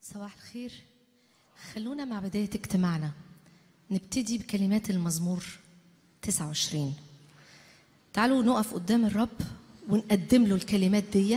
صباح الخير خلونا مع بداية اجتماعنا نبتدي بكلمات المزمور 29 تعالوا نقف قدام الرب ونقدم له الكلمات دي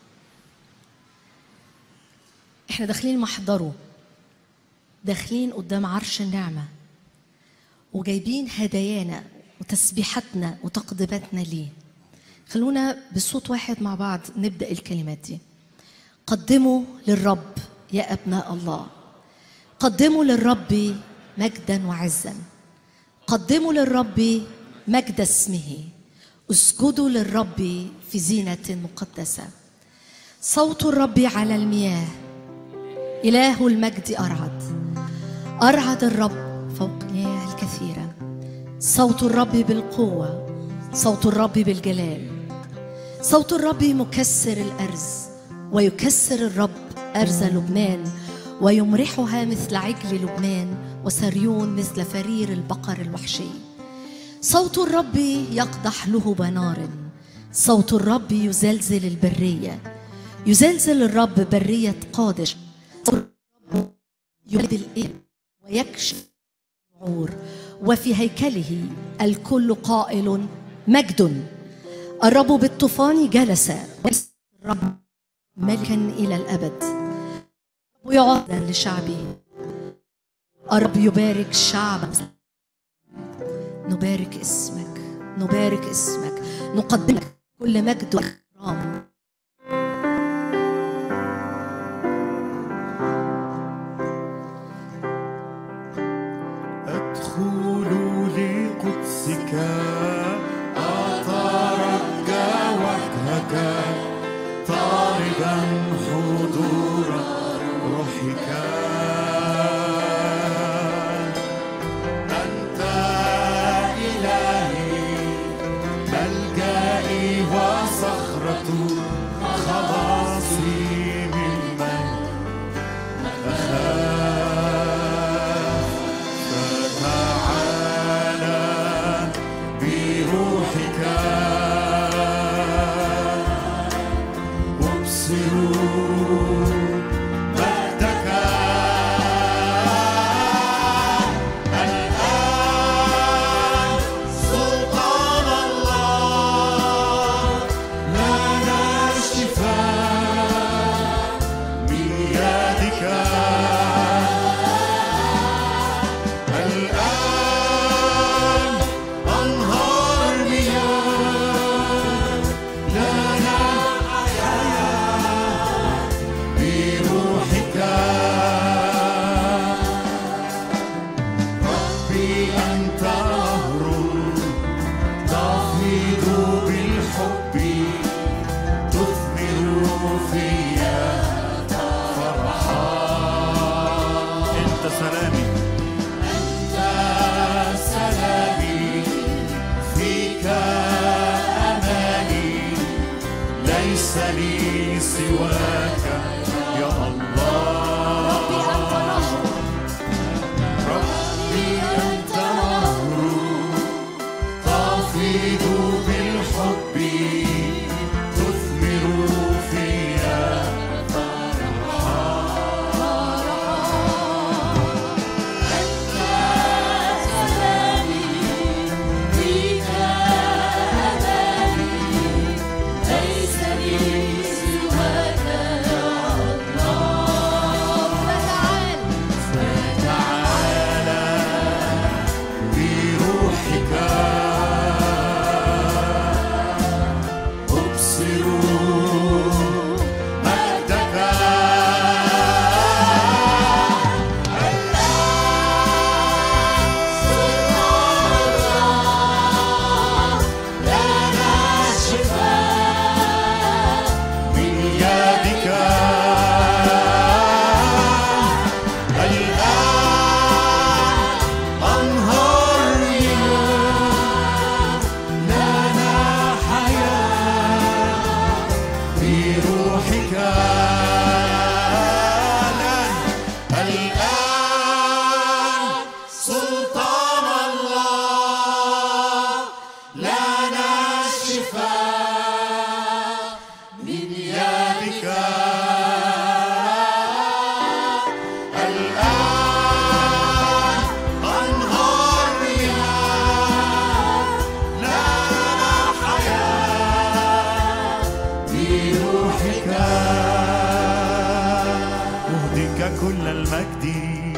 احنا داخلين محضره داخلين قدام عرش النعمة وجايبين هدايانا وتسبيحاتنا وتقديماتنا ليه خلونا بصوت واحد مع بعض نبدأ الكلمات دي قدموا للرب يا أبناء الله قدموا للرب مجدا وعزا قدموا للرب مجد اسمه اسجدوا للرب في زينة مقدسة صوت الرب على المياه إله المجد أرعد أرعد الرب فوق المياه الكثيرة صوت الرب بالقوة صوت الرب بالجلال صوت الرب مكسر الأرز ويكسر الرب أرز لبنان ويمرحها مثل عجل لبنان وسريون مثل فرير البقر الوحشي صوت الرب يقدح لهب نار صوت الرب يزلزل البرية يزلزل الرب برية قادش صوت الرب يولد الإبل ويكشف العور وفي هيكله الكل قائل مجد الرب بالطوفان جلس الرب ملكا إلى الأبد ويعطى لشعبه الرب يبارك شعبا نبارك اسمك نبارك اسمك نقدمك كل مجد واكرام أدخل لقدسك أترجى وجهك طالبا حضور روحك أنت إلهي ملجئي وصخرة خلاصي ممن أخاف فتعالى بروحك ابصروا مجدك الآن سلطان الله لنا الشفاء من يدك الآن أنهار مياه لنا حياة بروحك ربي أنت نهر تفيض بالحب تثمر فيا فرحا أنت سلامي أنت سلامي فيك أماني ليس لي سواك يا الله ربي أنت نهر تفيض بالحب تثمر فيا فتعالى بروحك ابصروا مجدك لنا الشفاء من يدك الآن أنهار مياه لنا حياة بروحك الآن سلطان الله لنا الشفاء من يدك كل المجد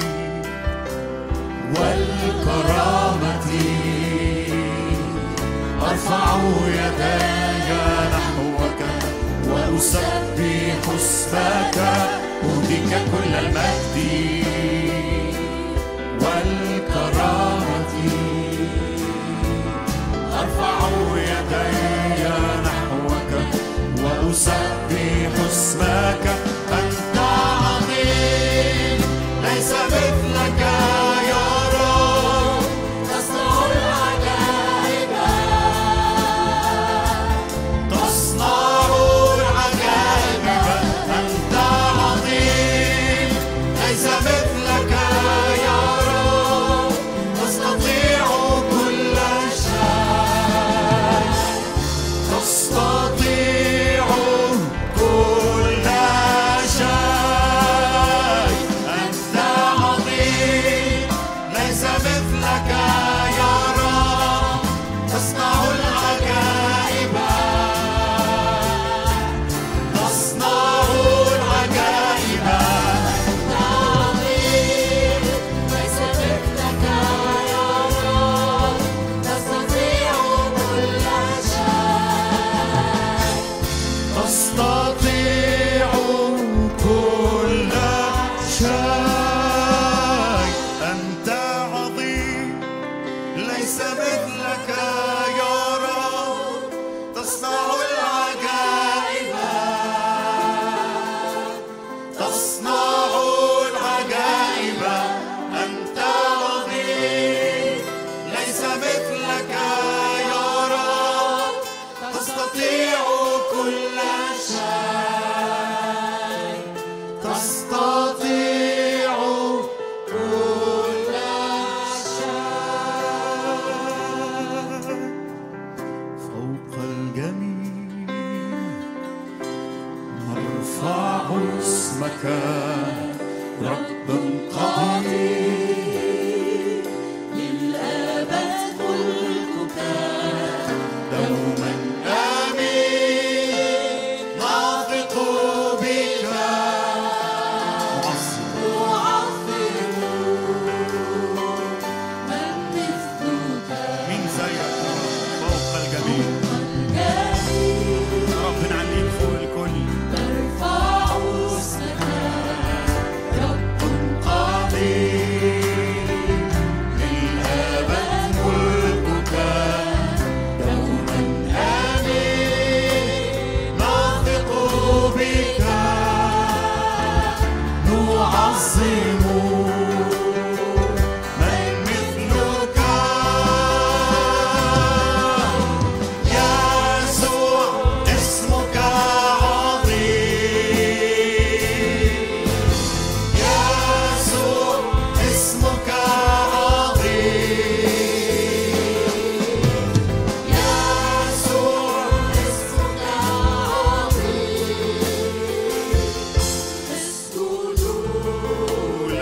والكرامة أرفع يداي نحوك وأسبح اسمك أهديك كل المجد والكرامة أرفع يدي نحوك وأسبح اسمك أنت عظيم ليس مثلك يا رب تصنع العجائب تصنع العجائب أنت عظيم ليس مثلك يا رب تستطيع كل شيء تستطيع كل شيء أنت عظيم ليس مثلك يا رب تصنع العجائب تصنع العجائب عظيم ليس مثلك يا رب تستطيع كل شيء تستطيع كل شيء أنت عظيم ليس مثلك يا رب تصنع العجائب تصنع العجائب أنت عظيم ليس مثلك يا رب تستطيع كل شيء تستطيع كل شيء فوق الجميع نرفع اسمك رب قدير للأبد ملكك دوما آمين ناطق بك معصم نعظم من مثلك مين زيك فوق الجميع الجميل رب نعليك فوق الكل نرفع اسمك رب قدير للأبد ملكك دوما آمين ناطق بك نعظم من مثلك يسوع اسمك عظيم يسوع اسمك عظيم يسوع اسمك عظيم اسجدوا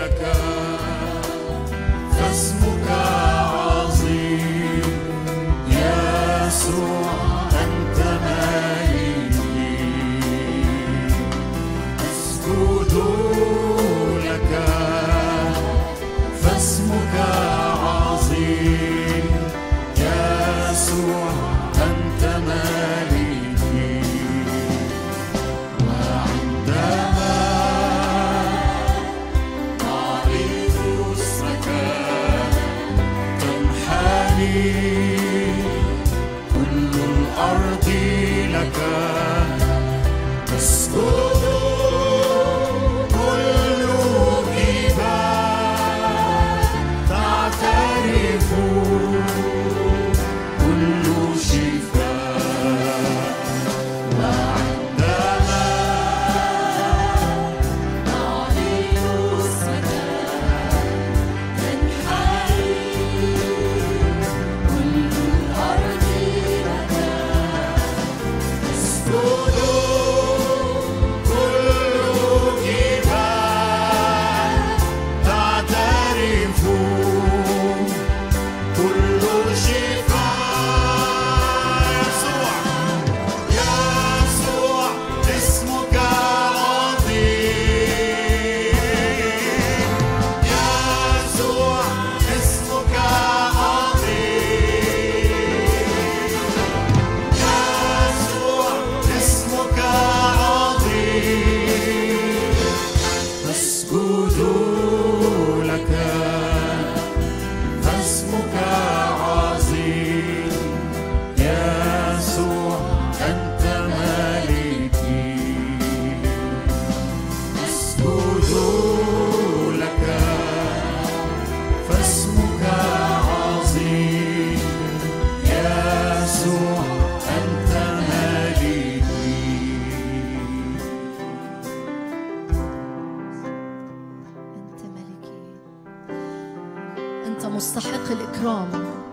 أنت مستحق الإكرام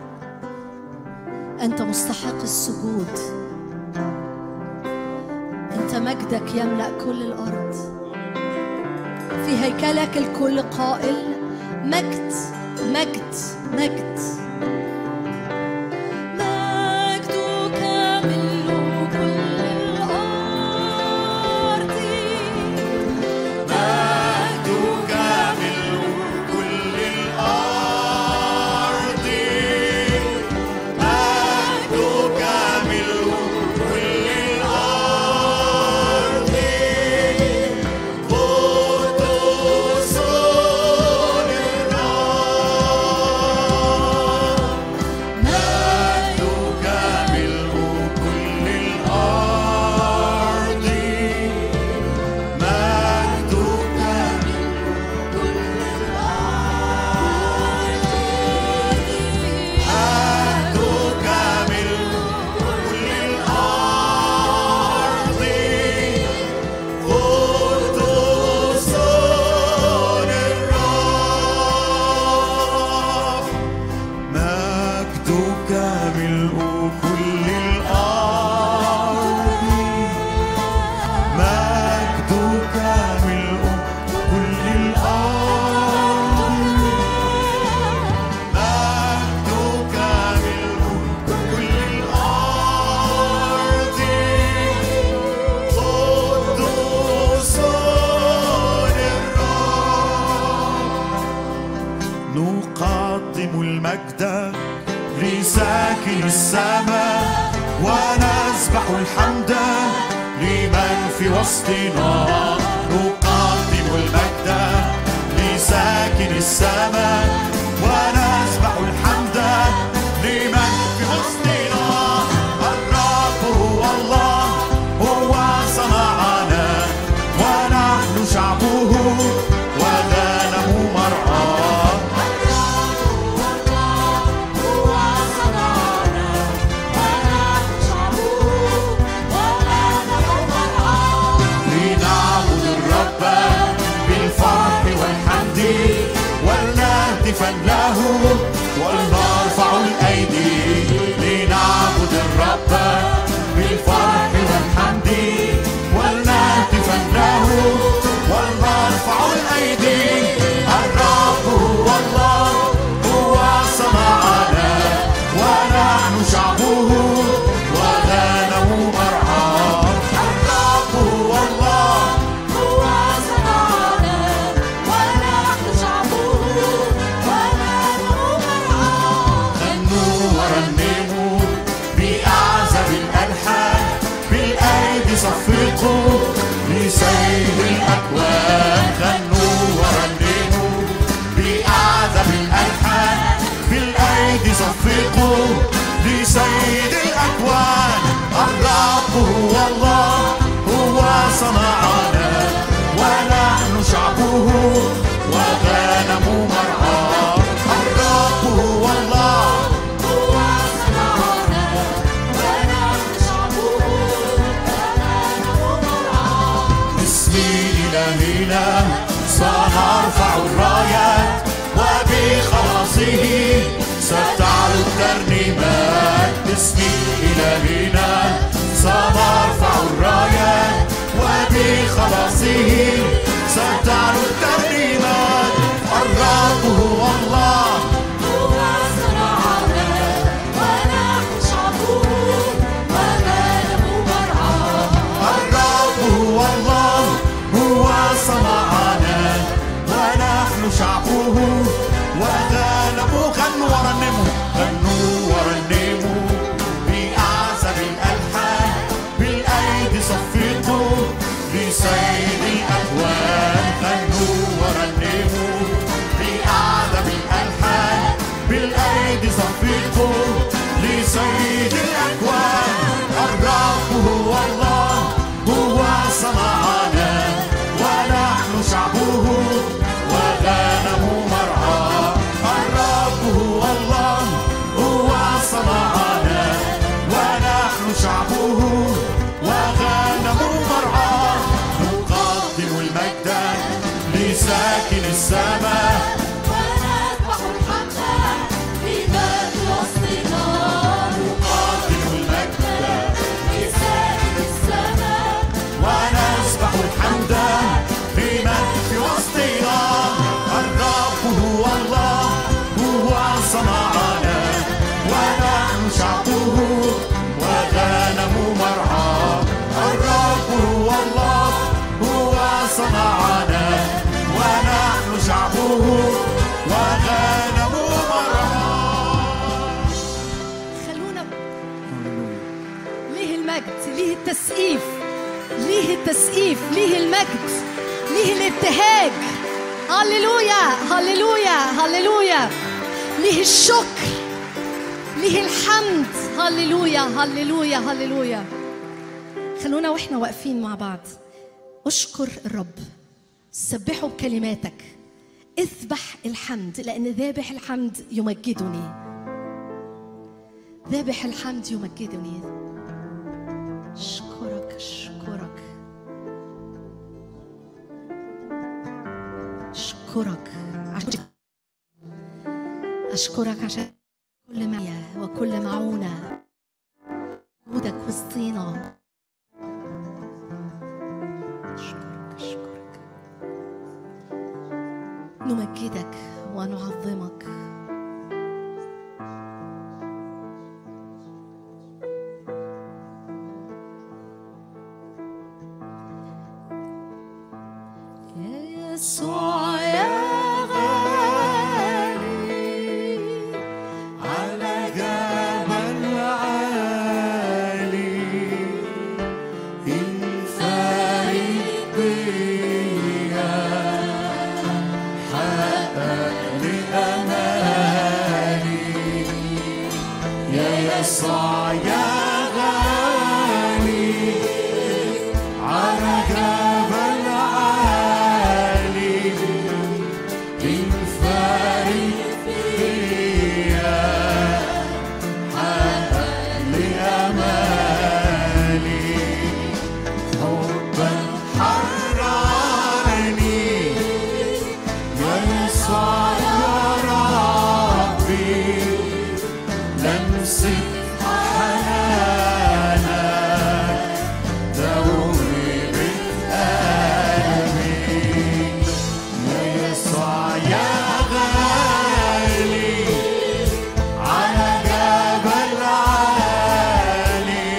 أنت مستحق السجود أنت مجدك يملأ كل الأرض في هيكلك الكل قائل مجد مجد مجد مجدك ملء كل الأرض مجدك ملء كل الأرض مجدك ملء كل الأرض قدوس للرب مجدك ملء كل الأرض مجدك مجدك ملء كل الأرض قدوس للرب مجدك ملء كل الأرض مجدك ملء كل الأرض مجدك ملء كل الأرض قدوس للرب نقدم المجد لساكن السماء ونسبح الحمد لمن في وسطنا نقدم المجد لساكن السماء ونسبح الحمد لمن في وسطنا الرب هو الله هو صنعنا ونحن شعبه وغنم مرعاه لنعبد الرب بالفرح والحمد ولنهتف له ولنرفع الايدي لنعبد الرب بالفرح والحمد ولنهتف له ولنرفع الايدي الرب هو الله هو صنعنا ونحن شعبه وغنم مرعاه الرب هو الله غنوا ورنموا بأعزب الألحان بالأيدي صفقوا لسيد الأكوان غنوا ورنموا بأعزب الألحان بالأيدي صفقوا لسيد الأكوان الرب هو الله هو صنعنا ونحن شعبه وغنم مرعاه الرب هو الله باسم إلهنا سنرفع الرايات وبخلاصه ستعلو الترنيمات باسم إلهنا سنرفع الرايات وبخلاصه ستعلو الترنيمات الرب هو الله الرب هو الله هو صنعنا ونحن شعبه وغنم غنوا ورنموا غنوا ورنموا بأعزب الألحان بالأيدي صفقوا لسيد الأكوان غنوا ورنموا بأعزب الألحان بالأيدي صفقوا لسيد الأكوان الرب هو الله هو صنعنا ونحن شعبه وغنم مرعاه الرب هو الله هو صنعنا ونحن شعبه وغنم مرعاه نقدم المجد لساكن السماء ونذبح الحمد صنعنا ونحن شعبه وغنم مرعاه الرب هو الله هو صنعنا ونحن شعبه وغنم مرعاه خلونا ليه المجد ليه التسقيف ليه التسقيف ليه المجد ليه الابتهاج هللويا هللويا هللويا ليه الشكر ليه الحمد هللويا هللويا هللويا خلونا واحنا واقفين مع بعض اشكر الرب سبحه بكلماتك اذبح الحمد لان ذابح الحمد يمجدني ذابح الحمد يمجدني اشكرك اشكرك اشكرك عشان اشكرك عشان كل معية وكل معونة وجودك وسطينا اشكرك اشكرك نمجدك ونعظمك يا يسوع يا غالي على جبل عالي انفرد بيا حقق لأماني يا يسوع يا غالي على جبل عالي انفرد بيا لأمالي حبا حررني يا يسوع يا ربي لمسة حنانك دوبت قلبي يا يسوع يا غالي على جبل عالي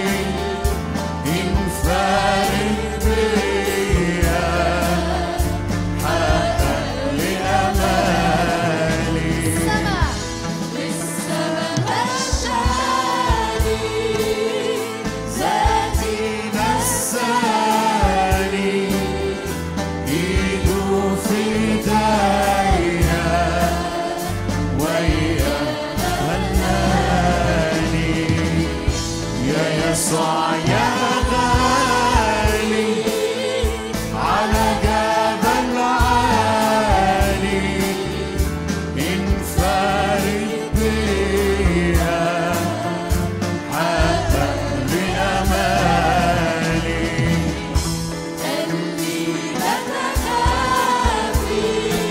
انفرد بيا حقق لأمالي السماء والسماء الشادي ذاتي نساني ايده في ايديا ويا هناني يا يسوع يا غالي على جبل عالي انفرد بيا حتى لأمالي قلبي لا تخافي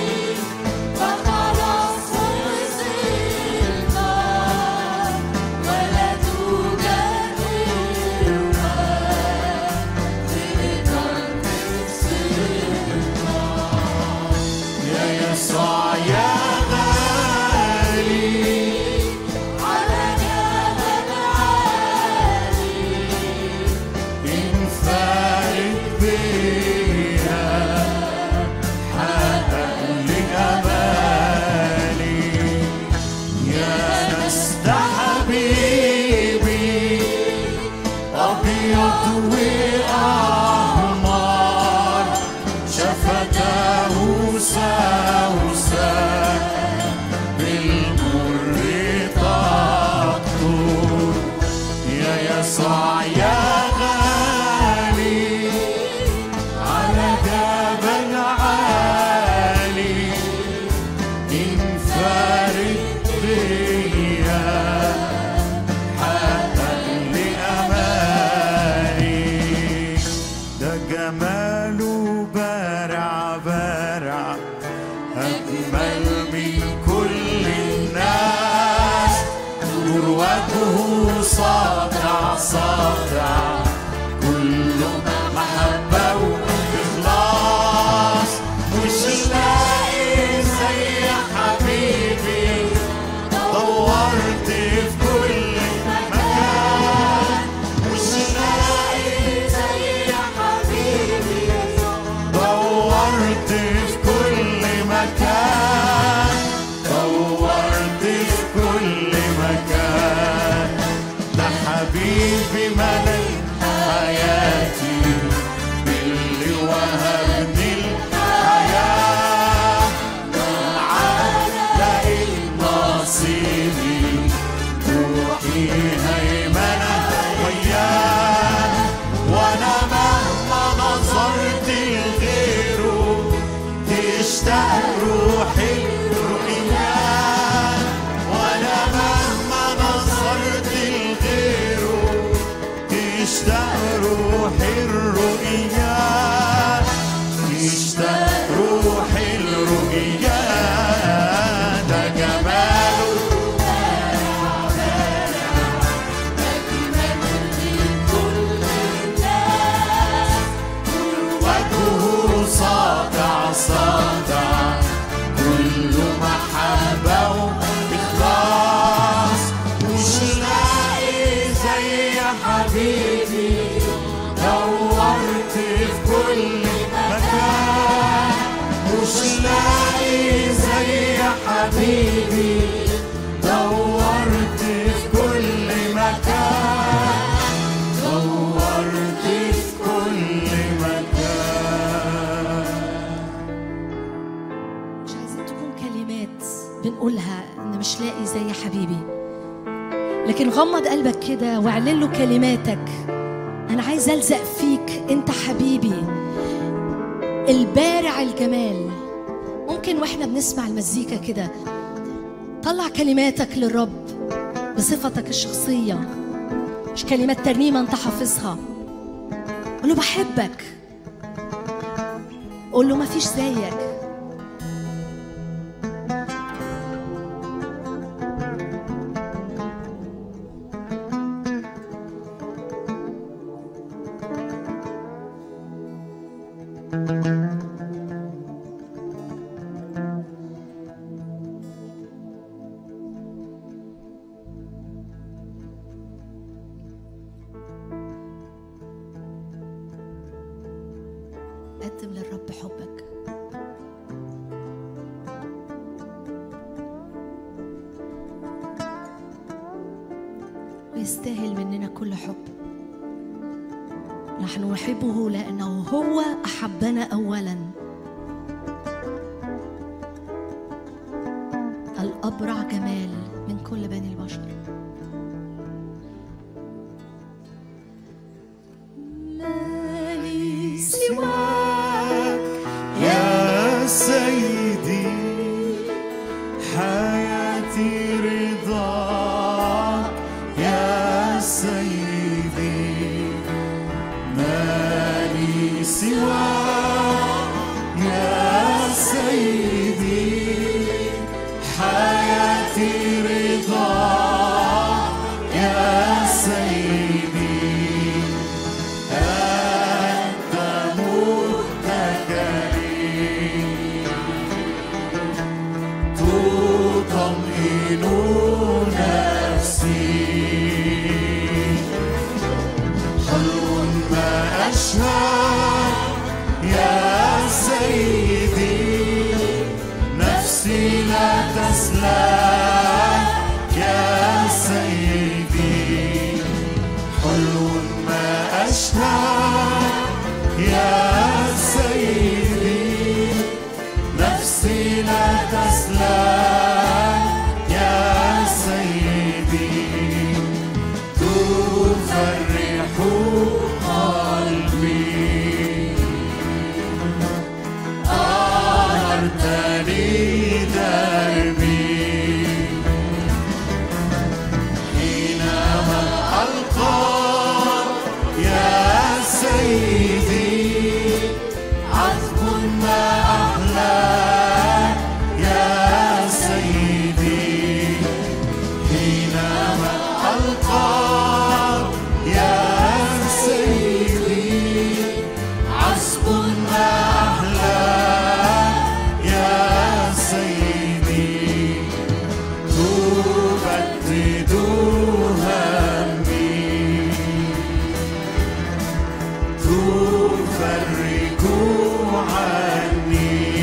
فخلاص وصلنا ولا توجد تقدر تفصلنا يا يسوع يا غالي على جبل عالي انفرد بيا حقق لأمالي يا ناس ده حبيبي أبيض وأحمر شفتاه سوسن بالمر تقطر يا يسوع يا غالي على جبل عالي انفرد بيا حقق لأمالي ده جماله بارع بارع أجمل من كل الناس نور وجهه ساطع ساطع كله محبة وإخلاص مش لاقي زي حبيبي حبيبي دورت في كل مكان دورت في كل مكان مش عايزين تكون كلمات بنقولها ان مش لاقي زي حبيبي لكن غمض قلبك كده واعلن له كلماتك انا عايز الزق فيك انت حبيبي البارع الجمال ممكن واحنا بنسمع المزيكا كده طلع كلماتك للرب بصفتك الشخصيه مش كلمات ترنيمه انت حافظها قول له بحبك قول له مفيش زيك قدم للرب حبك ويستاهل مننا كل حب نحن نحبه لأنه هو أحبنا أولا الأبرع جمال من كل بني البشر مالي سواك يا سيدي حياتي رضاك يا سيدي مالي سواك يا سيدي حياتي رضاك يا سيدي أنت متكلي تطمئن نفسي حلو ما أشهد يا سيدي نفسي لا تسلم يا سيدي حلو ما أشهد يا سيدي نفسي لا تسلم يا سيدي تفرح قلبي أنرتني دربي حينما ألقى يا سيدي عذب ما أحلى يا سيدي حينما ألقى يا سيدي عذب ما أحلى يا سيدي تبدد همي تفرج عني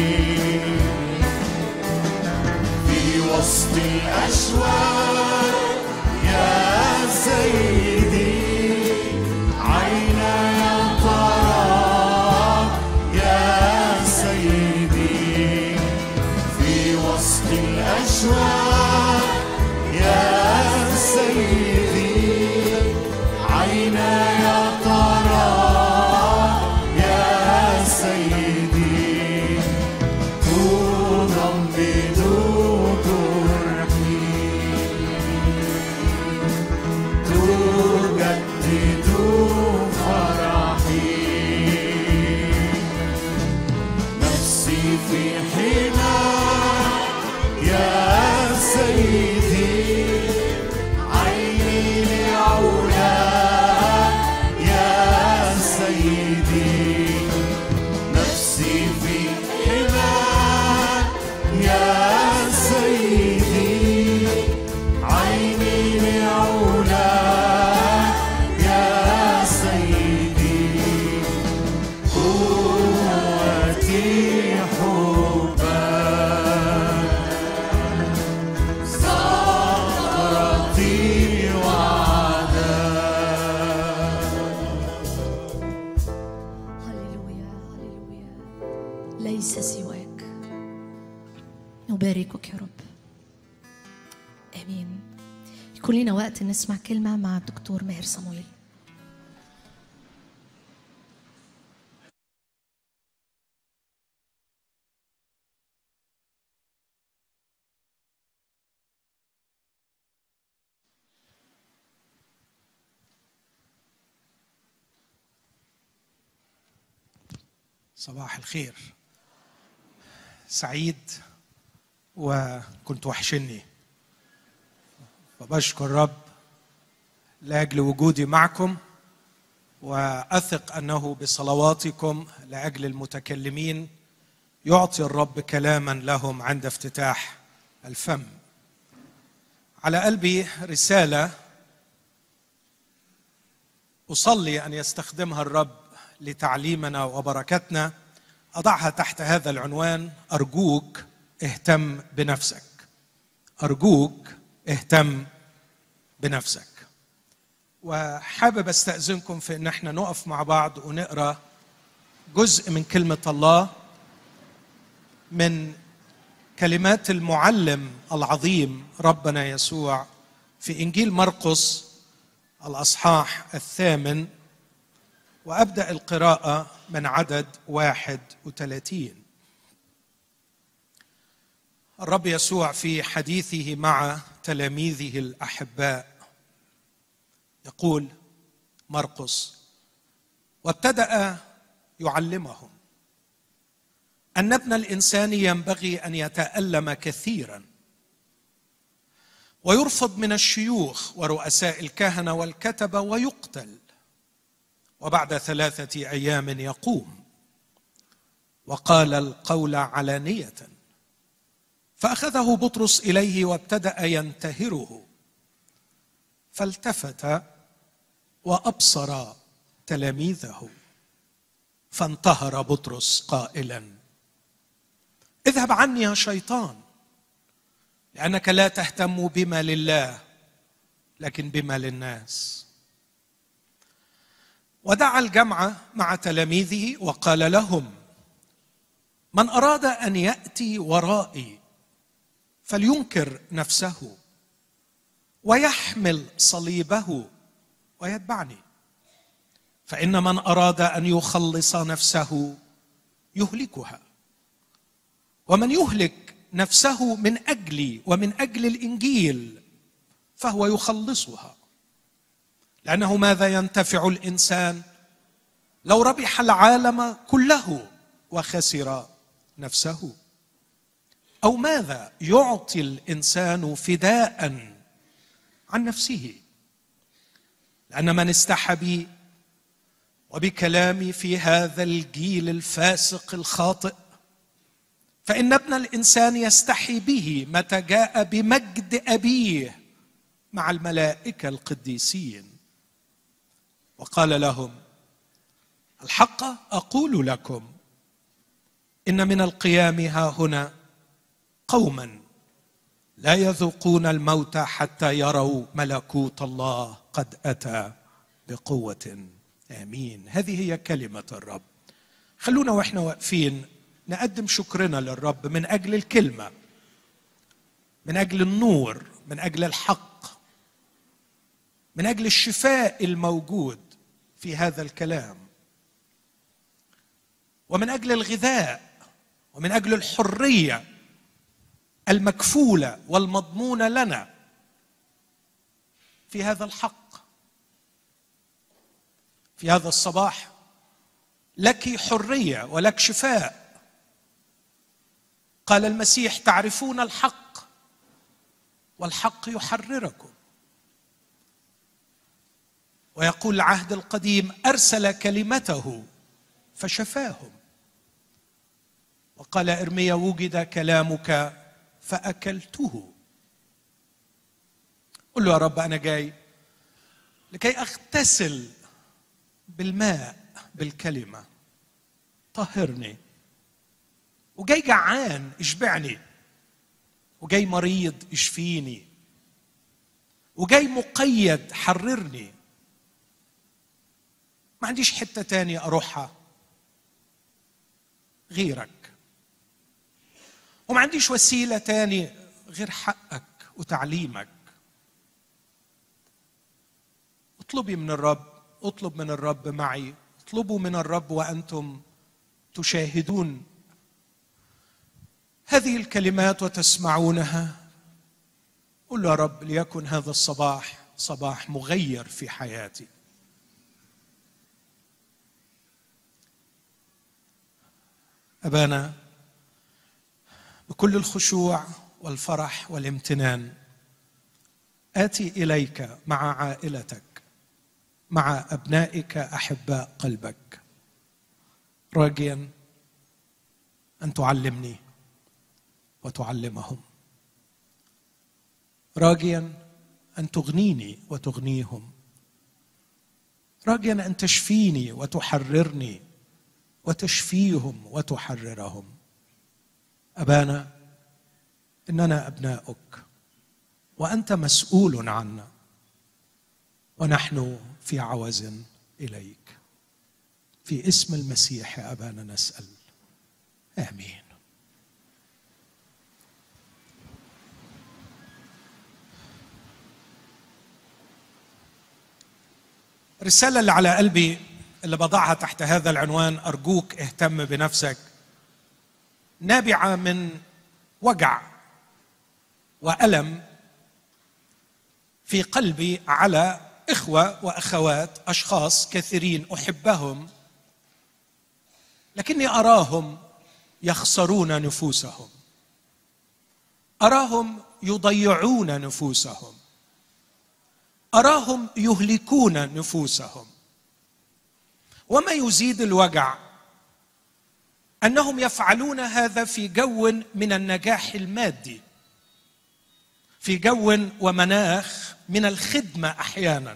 في وسط الأشواق يا سيدي عيني تراك يا سيدي في وسط الأشواق يا سيدي عيني تراك يا سيدي تضمد جرحي تجدد فرحي نفسي في حماك يا سيدي عيني نباركك يا رب امين يكون لنا وقت نسمع كلمه مع الدكتور ماهر صمويل صباح الخير سعيد وكنت وحشني فبشكر رب لاجل وجودي معكم واثق انه بصلواتكم لاجل المتكلمين يعطي الرب كلاما لهم عند افتتاح الفم على قلبي رساله اصلي ان يستخدمها الرب لتعليمنا وبركتنا اضعها تحت هذا العنوان ارجوك اهتم بنفسك ارجوك اهتم بنفسك وحابب استاذنكم في ان احنا نقف مع بعض ونقرا جزء من كلمه الله من كلمات المعلم العظيم ربنا يسوع في انجيل مرقس الاصحاح الثامن وابدا القراءه من عدد واحد وثلاثين الرب يسوع في حديثه مع تلاميذه الاحباء يقول مرقس وابتدا يعلمهم ان ابن الانسان ينبغي ان يتالم كثيرا ويرفض من الشيوخ ورؤساء الكهنه والكتبه ويقتل وبعد ثلاثه ايام يقوم وقال القول علانيه فاخذه بطرس اليه وابتدا ينتهره فالتفت وابصر تلاميذه فانتهر بطرس قائلا اذهب عني يا شيطان لانك لا تهتم بما لله لكن بما للناس ودعا الجمع مع تلاميذه وقال لهم من اراد ان ياتي ورائي فلينكر نفسه ويحمل صليبه ويتبعني فان من اراد ان يخلص نفسه يهلكها ومن يهلك نفسه من اجلي ومن اجل الانجيل فهو يخلصها لانه ماذا ينتفع الانسان لو ربح العالم كله وخسر نفسه او ماذا يعطي الانسان فداء عن نفسه لان من استحى بي وبكلامي في هذا الجيل الفاسق الخاطئ فان ابن الانسان يستحي به متى جاء بمجد ابيه مع الملائكه القديسين وقال لهم الحق اقول لكم ان من القيام ها هنا قوما لا يذوقون الموت حتى يروا ملكوت الله قد اتى بقوه امين هذه هي كلمه الرب خلونا واحنا واقفين نقدم شكرنا للرب من اجل الكلمه من اجل النور من اجل الحق من اجل الشفاء الموجود في هذا الكلام ومن اجل الغذاء ومن اجل الحريه المكفوله والمضمونه لنا في هذا الحق في هذا الصباح لك حريه ولك شفاء قال المسيح تعرفون الحق والحق يحرركم ويقول العهد القديم ارسل كلمته فشفاهم وقال ارميا وجد كلامك فاكلته قل له يا رب انا جاي لكي اغتسل بالماء بالكلمه طهرني وجاي جعان اشبعني وجاي مريض اشفيني وجاي مقيد حررني ما عنديش حته تانية اروحها غيرك وما عنديش وسيله تاني غير حقك وتعليمك اطلبي من الرب اطلب من الرب معي اطلبوا من الرب وانتم تشاهدون هذه الكلمات وتسمعونها قل يا رب ليكن هذا الصباح صباح مغير في حياتي ابانا بكل الخشوع والفرح والامتنان اتي اليك مع عائلتك مع ابنائك احباء قلبك راجيا ان تعلمني وتعلمهم راجيا ان تغنيني وتغنيهم راجيا ان تشفيني وتحررني وتشفيهم وتحررهم ابانا اننا ابناؤك وانت مسؤول عنا ونحن في عوز اليك في اسم المسيح يا ابانا نسال امين الرساله اللي على قلبي اللي بضعها تحت هذا العنوان ارجوك اهتم بنفسك نابعه من وجع والم في قلبي على اخوه واخوات اشخاص كثيرين احبهم لكني اراهم يخسرون نفوسهم اراهم يضيعون نفوسهم اراهم يهلكون نفوسهم وما يزيد الوجع انهم يفعلون هذا في جو من النجاح المادي في جو ومناخ من الخدمه احيانا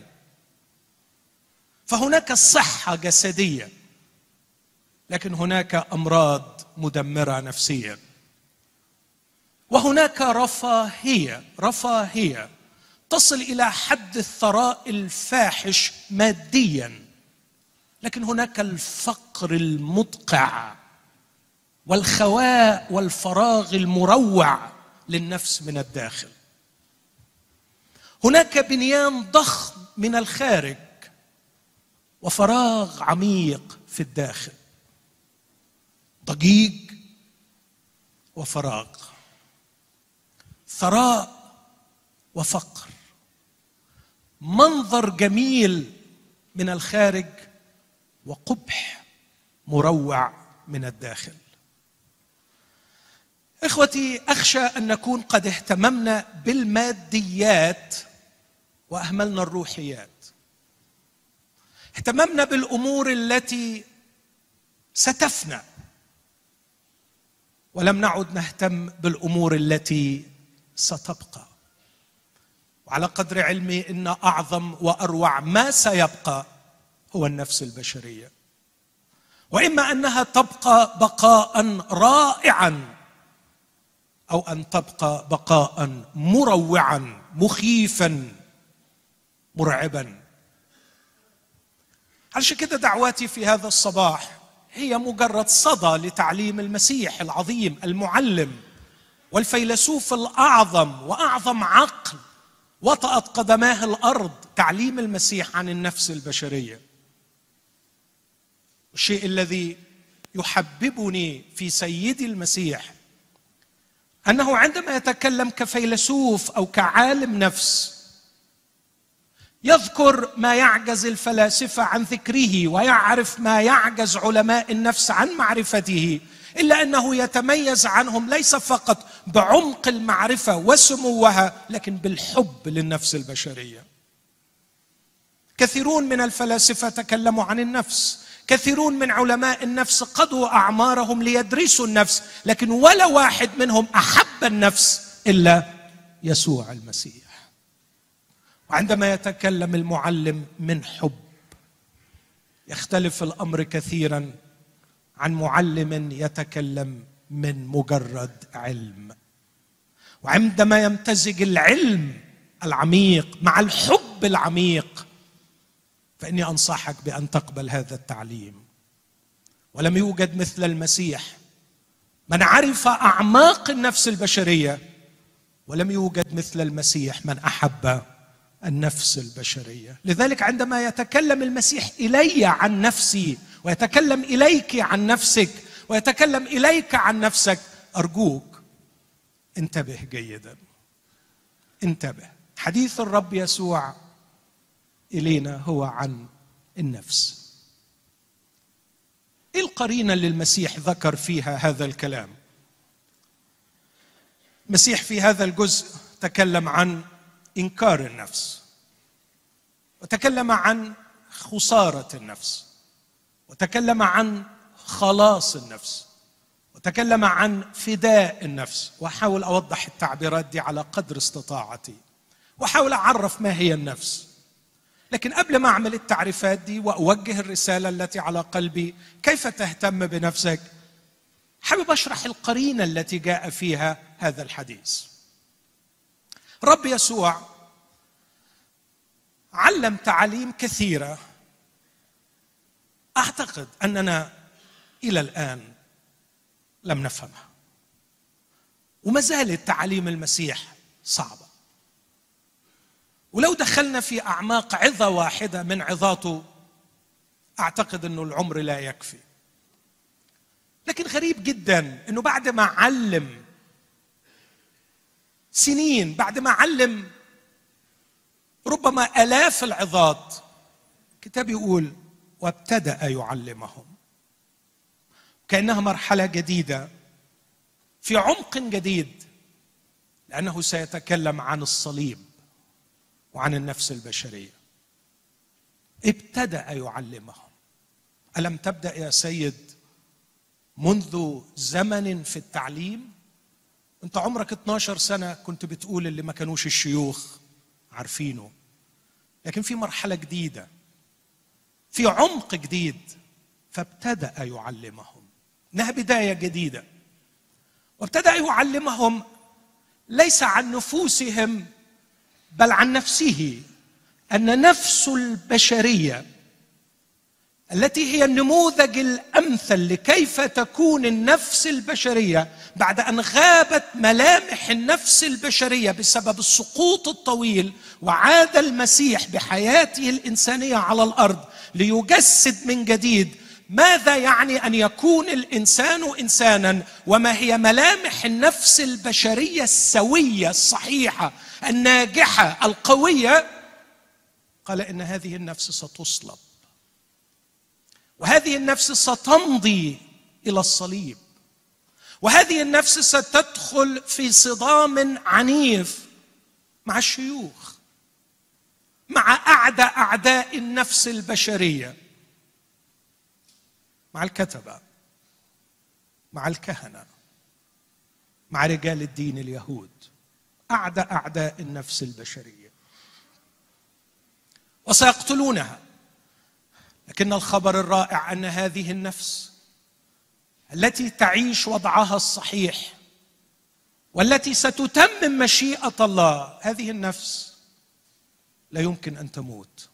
فهناك صحه جسديه لكن هناك امراض مدمره نفسيا وهناك رفاهيه رفاهيه تصل الى حد الثراء الفاحش ماديا لكن هناك الفقر المدقع والخواء والفراغ المروع للنفس من الداخل هناك بنيان ضخم من الخارج وفراغ عميق في الداخل ضجيج وفراغ ثراء وفقر منظر جميل من الخارج وقبح مروع من الداخل اخوتي اخشى ان نكون قد اهتممنا بالماديات واهملنا الروحيات اهتممنا بالامور التي ستفنى ولم نعد نهتم بالامور التي ستبقى وعلى قدر علمي ان اعظم واروع ما سيبقى هو النفس البشريه واما انها تبقى بقاء رائعا او ان تبقى بقاء مروعا مخيفا مرعبا علشان كده دعواتي في هذا الصباح هي مجرد صدى لتعليم المسيح العظيم المعلم والفيلسوف الاعظم واعظم عقل وطأت قدماه الارض تعليم المسيح عن النفس البشريه الشيء الذي يحببني في سيدي المسيح انه عندما يتكلم كفيلسوف او كعالم نفس يذكر ما يعجز الفلاسفه عن ذكره ويعرف ما يعجز علماء النفس عن معرفته الا انه يتميز عنهم ليس فقط بعمق المعرفه وسموها لكن بالحب للنفس البشريه كثيرون من الفلاسفه تكلموا عن النفس كثيرون من علماء النفس قضوا اعمارهم ليدرسوا النفس لكن ولا واحد منهم احب النفس الا يسوع المسيح وعندما يتكلم المعلم من حب يختلف الامر كثيرا عن معلم يتكلم من مجرد علم وعندما يمتزج العلم العميق مع الحب العميق فاني انصحك بان تقبل هذا التعليم ولم يوجد مثل المسيح من عرف اعماق النفس البشريه ولم يوجد مثل المسيح من احب النفس البشريه لذلك عندما يتكلم المسيح الي عن نفسي ويتكلم اليك عن نفسك ويتكلم اليك عن نفسك ارجوك انتبه جيدا انتبه حديث الرب يسوع الينا هو عن النفس ايه القرينه اللي المسيح ذكر فيها هذا الكلام المسيح في هذا الجزء تكلم عن انكار النفس وتكلم عن خساره النفس وتكلم عن خلاص النفس وتكلم عن فداء النفس واحاول اوضح التعبيرات دي على قدر استطاعتي واحاول اعرف ما هي النفس لكن قبل ما اعمل التعريفات دي واوجه الرساله التي على قلبي كيف تهتم بنفسك حابب اشرح القرينه التي جاء فيها هذا الحديث رب يسوع علم تعاليم كثيره اعتقد اننا الى الان لم نفهمها وما زالت تعاليم المسيح صعبه ولو دخلنا في اعماق عظه واحده من عظاته اعتقد انه العمر لا يكفي لكن غريب جدا انه بعد ما علم سنين بعد ما علم ربما الاف العظات الكتاب يقول وابتدا يعلمهم كانها مرحله جديده في عمق جديد لانه سيتكلم عن الصليب وعن النفس البشريه ابتدا يعلمهم الم تبدا يا سيد منذ زمن في التعليم انت عمرك 12 سنه كنت بتقول اللي ما كانوش الشيوخ عارفينه لكن في مرحله جديده في عمق جديد فابتدا يعلمهم انها بدايه جديده وابتدا يعلمهم ليس عن نفوسهم بل عن نفسه ان نفس البشريه التي هي النموذج الامثل لكيف تكون النفس البشريه بعد ان غابت ملامح النفس البشريه بسبب السقوط الطويل وعاد المسيح بحياته الانسانيه على الارض ليجسد من جديد ماذا يعني ان يكون الانسان انسانا وما هي ملامح النفس البشريه السويه الصحيحه الناجحه القويه قال ان هذه النفس ستصلب وهذه النفس ستمضي الى الصليب وهذه النفس ستدخل في صدام عنيف مع الشيوخ مع اعدى اعداء النفس البشريه مع الكتبه مع الكهنه مع رجال الدين اليهود اعدى اعداء النفس البشريه وسيقتلونها لكن الخبر الرائع ان هذه النفس التي تعيش وضعها الصحيح والتي ستتمم مشيئه الله هذه النفس لا يمكن ان تموت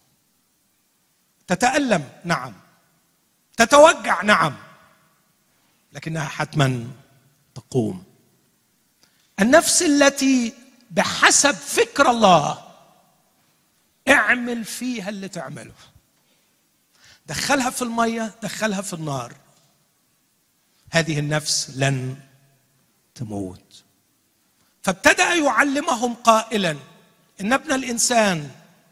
تتالم نعم تتوجع نعم لكنها حتما تقوم النفس التي بحسب فكر الله اعمل فيها اللي تعمله دخلها في الميه دخلها في النار هذه النفس لن تموت فابتدا يعلمهم قائلا ان ابن الانسان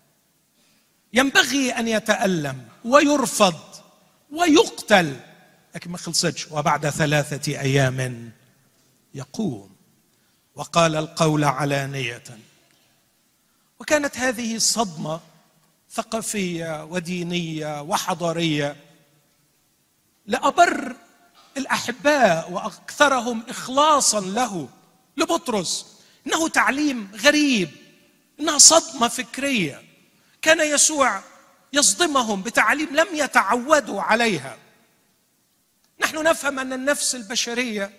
ينبغي ان يتالم ويرفض ويقتل لكن ما خلصتش وبعد ثلاثه ايام يقوم وقال القول علانيه وكانت هذه صدمه ثقافيه ودينيه وحضاريه لابر الاحباء واكثرهم اخلاصا له لبطرس انه تعليم غريب انها صدمه فكريه كان يسوع يصدمهم بتعاليم لم يتعودوا عليها نحن نفهم ان النفس البشريه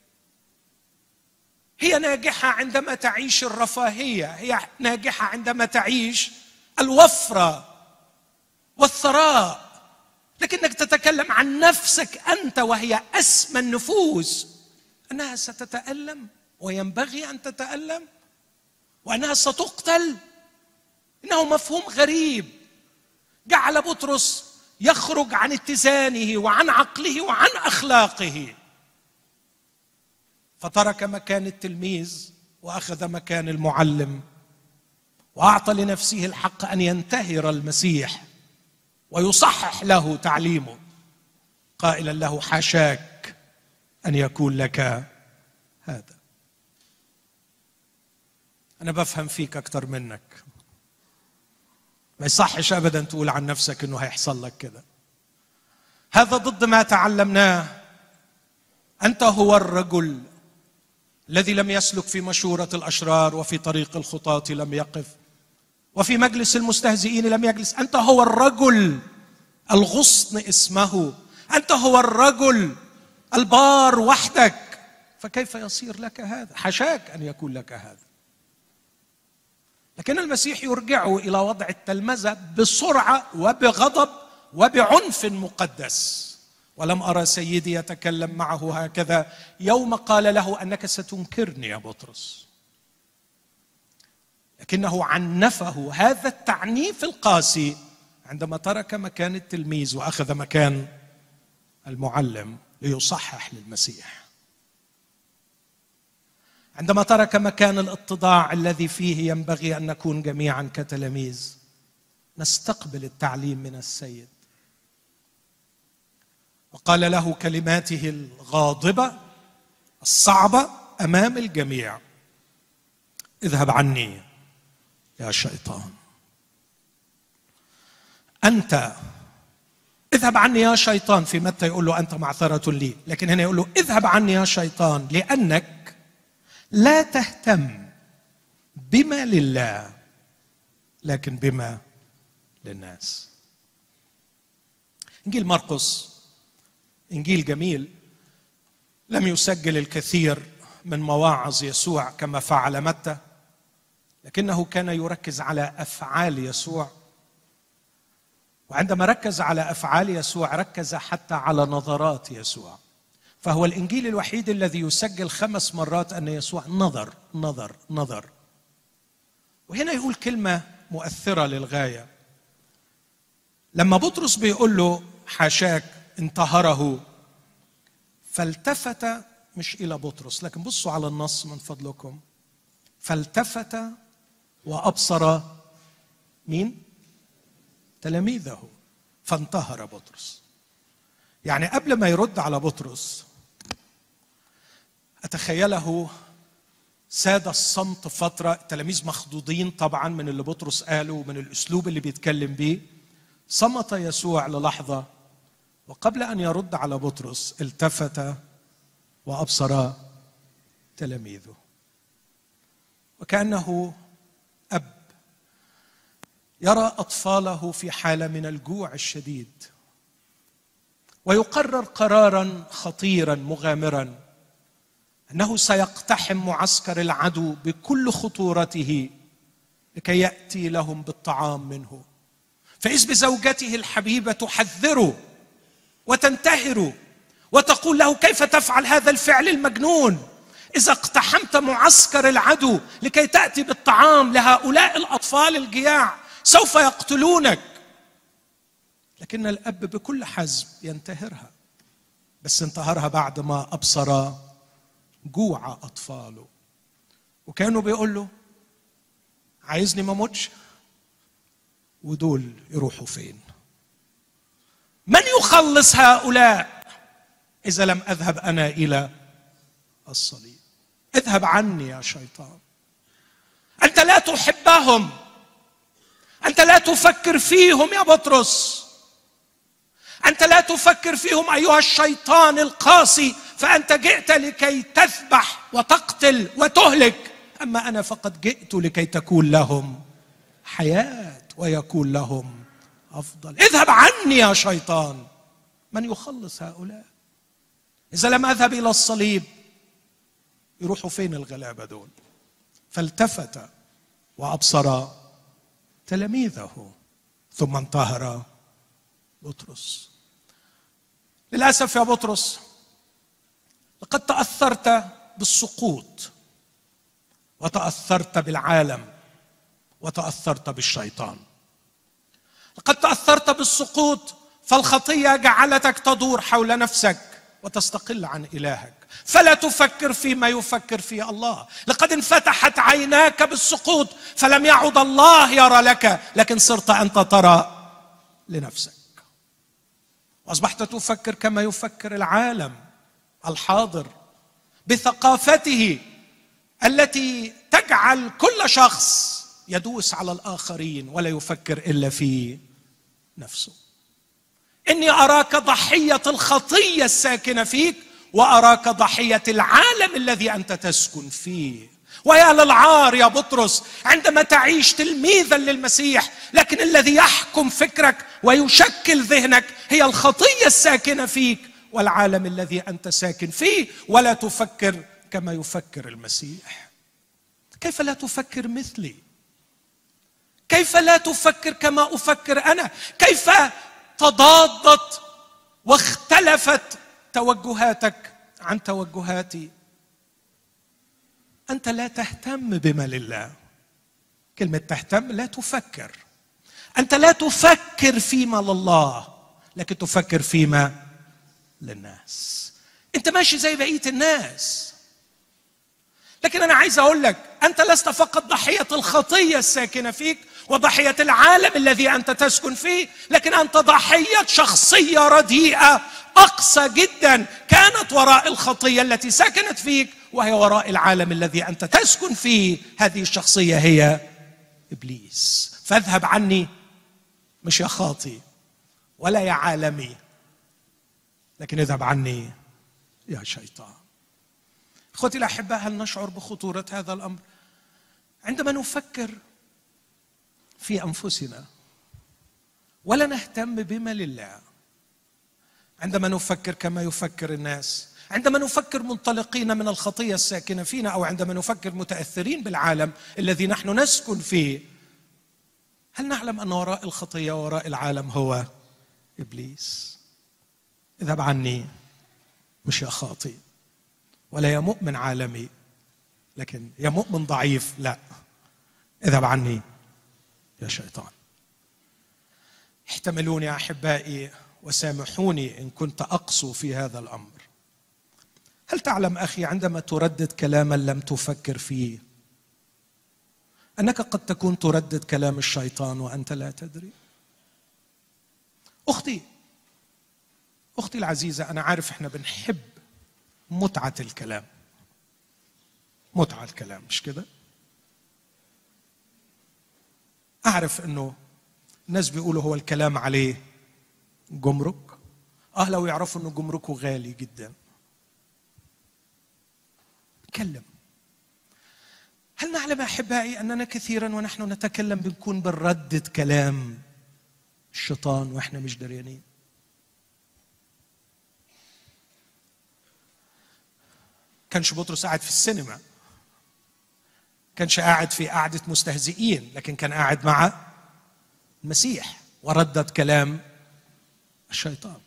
هي ناجحه عندما تعيش الرفاهيه هي ناجحه عندما تعيش الوفره والثراء لكنك تتكلم عن نفسك انت وهي اسمى النفوس انها ستتالم وينبغي ان تتالم وانها ستقتل انه مفهوم غريب جعل بطرس يخرج عن اتزانه وعن عقله وعن اخلاقه فترك مكان التلميذ واخذ مكان المعلم واعطى لنفسه الحق ان ينتهر المسيح ويصحح له تعليمه قائلا له حاشاك ان يكون لك هذا انا بفهم فيك اكتر منك ما يصحش ابدا تقول عن نفسك انه هيحصل لك كده هذا ضد ما تعلمناه انت هو الرجل الذي لم يسلك في مشوره الاشرار وفي طريق الخطاه لم يقف وفي مجلس المستهزئين لم يجلس انت هو الرجل الغصن اسمه انت هو الرجل البار وحدك فكيف يصير لك هذا حشاك ان يكون لك هذا لكن المسيح يرجعه الى وضع التلمذه بسرعه وبغضب وبعنف مقدس ولم ارى سيدي يتكلم معه هكذا يوم قال له انك ستنكرني يا بطرس لكنه عنفه هذا التعنيف القاسي عندما ترك مكان التلميذ واخذ مكان المعلم ليصحح للمسيح عندما ترك مكان الاتضاع الذي فيه ينبغي ان نكون جميعا كتلاميذ نستقبل التعليم من السيد وقال له كلماته الغاضبه الصعبه امام الجميع اذهب عني يا شيطان انت اذهب عني يا شيطان في متى يقول له انت معثره لي لكن هنا يقول له اذهب عني يا شيطان لانك لا تهتم بما لله لكن بما للناس انجيل مرقس انجيل جميل لم يسجل الكثير من مواعظ يسوع كما فعل متى لكنه كان يركز على افعال يسوع وعندما ركز على افعال يسوع ركز حتى على نظرات يسوع فهو الانجيل الوحيد الذي يسجل خمس مرات ان يسوع نظر نظر نظر وهنا يقول كلمه مؤثره للغايه لما بطرس بيقول له حاشاك انتهره فالتفت مش الى بطرس لكن بصوا على النص من فضلكم فالتفت وابصر مين تلاميذه فانتهر بطرس يعني قبل ما يرد على بطرس اتخيله ساد الصمت فتره التلاميذ مخضوضين طبعا من اللي بطرس قاله ومن الاسلوب اللي بيتكلم بيه صمت يسوع للحظه وقبل ان يرد على بطرس التفت وابصر تلاميذه وكانه اب يرى اطفاله في حاله من الجوع الشديد ويقرر قرارا خطيرا مغامرا انه سيقتحم معسكر العدو بكل خطورته لكي ياتي لهم بالطعام منه فاذ بزوجته الحبيبه تحذره وتنتهره وتقول له كيف تفعل هذا الفعل المجنون اذا اقتحمت معسكر العدو لكي تاتي بالطعام لهؤلاء الاطفال الجياع سوف يقتلونك لكن الاب بكل حزم ينتهرها بس انتهرها بعد ما ابصر جوع اطفاله وكانوا بيقول له عايزني ما اموتش ودول يروحوا فين من يخلص هؤلاء اذا لم اذهب انا الى الصليب اذهب عني يا شيطان انت لا تحبهم انت لا تفكر فيهم يا بطرس انت لا تفكر فيهم ايها الشيطان القاسي فانت جئت لكي تذبح وتقتل وتهلك اما انا فقد جئت لكي تكون لهم حياه ويكون لهم افضل اذهب عني يا شيطان من يخلص هؤلاء اذا لم اذهب الى الصليب يروحوا فين الغلابه دول فالتفت وابصر تلاميذه ثم انتهر بطرس للاسف يا بطرس لقد تاثرت بالسقوط وتاثرت بالعالم وتاثرت بالشيطان لقد تاثرت بالسقوط فالخطيه جعلتك تدور حول نفسك وتستقل عن الهك فلا تفكر فيما يفكر فيه الله لقد انفتحت عيناك بالسقوط فلم يعد الله يرى لك لكن صرت انت ترى لنفسك واصبحت تفكر كما يفكر العالم الحاضر بثقافته التي تجعل كل شخص يدوس على الاخرين ولا يفكر الا في نفسه اني اراك ضحيه الخطيه الساكنه فيك واراك ضحيه العالم الذي انت تسكن فيه ويا للعار يا بطرس عندما تعيش تلميذا للمسيح لكن الذي يحكم فكرك ويشكل ذهنك هي الخطيه الساكنه فيك والعالم الذي انت ساكن فيه ولا تفكر كما يفكر المسيح كيف لا تفكر مثلي كيف لا تفكر كما افكر انا كيف تضادت واختلفت توجهاتك عن توجهاتي انت لا تهتم بما لله كلمه تهتم لا تفكر انت لا تفكر فيما لله لكن تفكر فيما للناس انت ماشي زي بقيه الناس لكن انا عايز اقول لك انت لست فقط ضحيه الخطيه الساكنه فيك وضحيه العالم الذي انت تسكن فيه لكن انت ضحيه شخصيه رديئه اقصى جدا كانت وراء الخطيه التي سكنت فيك وهي وراء العالم الذي انت تسكن فيه هذه الشخصيه هي ابليس فاذهب عني مش يا خاطي ولا يا عالمي لكن اذهب عني يا شيطان اخوتي الاحباء هل نشعر بخطوره هذا الامر عندما نفكر في انفسنا ولا نهتم بما لله عندما نفكر كما يفكر الناس عندما نفكر منطلقين من الخطيه الساكنه فينا او عندما نفكر متاثرين بالعالم الذي نحن نسكن فيه هل نعلم ان وراء الخطيه وراء العالم هو ابليس اذهب عني مش يا خاطئ ولا يا مؤمن عالمي لكن يا مؤمن ضعيف لا اذهب عني يا شيطان احتملوني احبائي وسامحوني ان كنت اقسو في هذا الامر هل تعلم اخي عندما تردد كلاما لم تفكر فيه انك قد تكون تردد كلام الشيطان وانت لا تدري اختي اختي العزيزه انا عارف احنا بنحب متعه الكلام متعه الكلام مش كده اعرف انه الناس بيقولوا هو الكلام عليه جمرك اه لو يعرفوا انه جمركه غالي جدا تكلم هل نعلم احبائي اننا كثيرا ونحن نتكلم بنكون بنردد كلام الشيطان واحنا مش دريانين كانش بطرس قاعد في السينما كانش قاعد في قعدة مستهزئين لكن كان قاعد مع المسيح وردد كلام الشيطان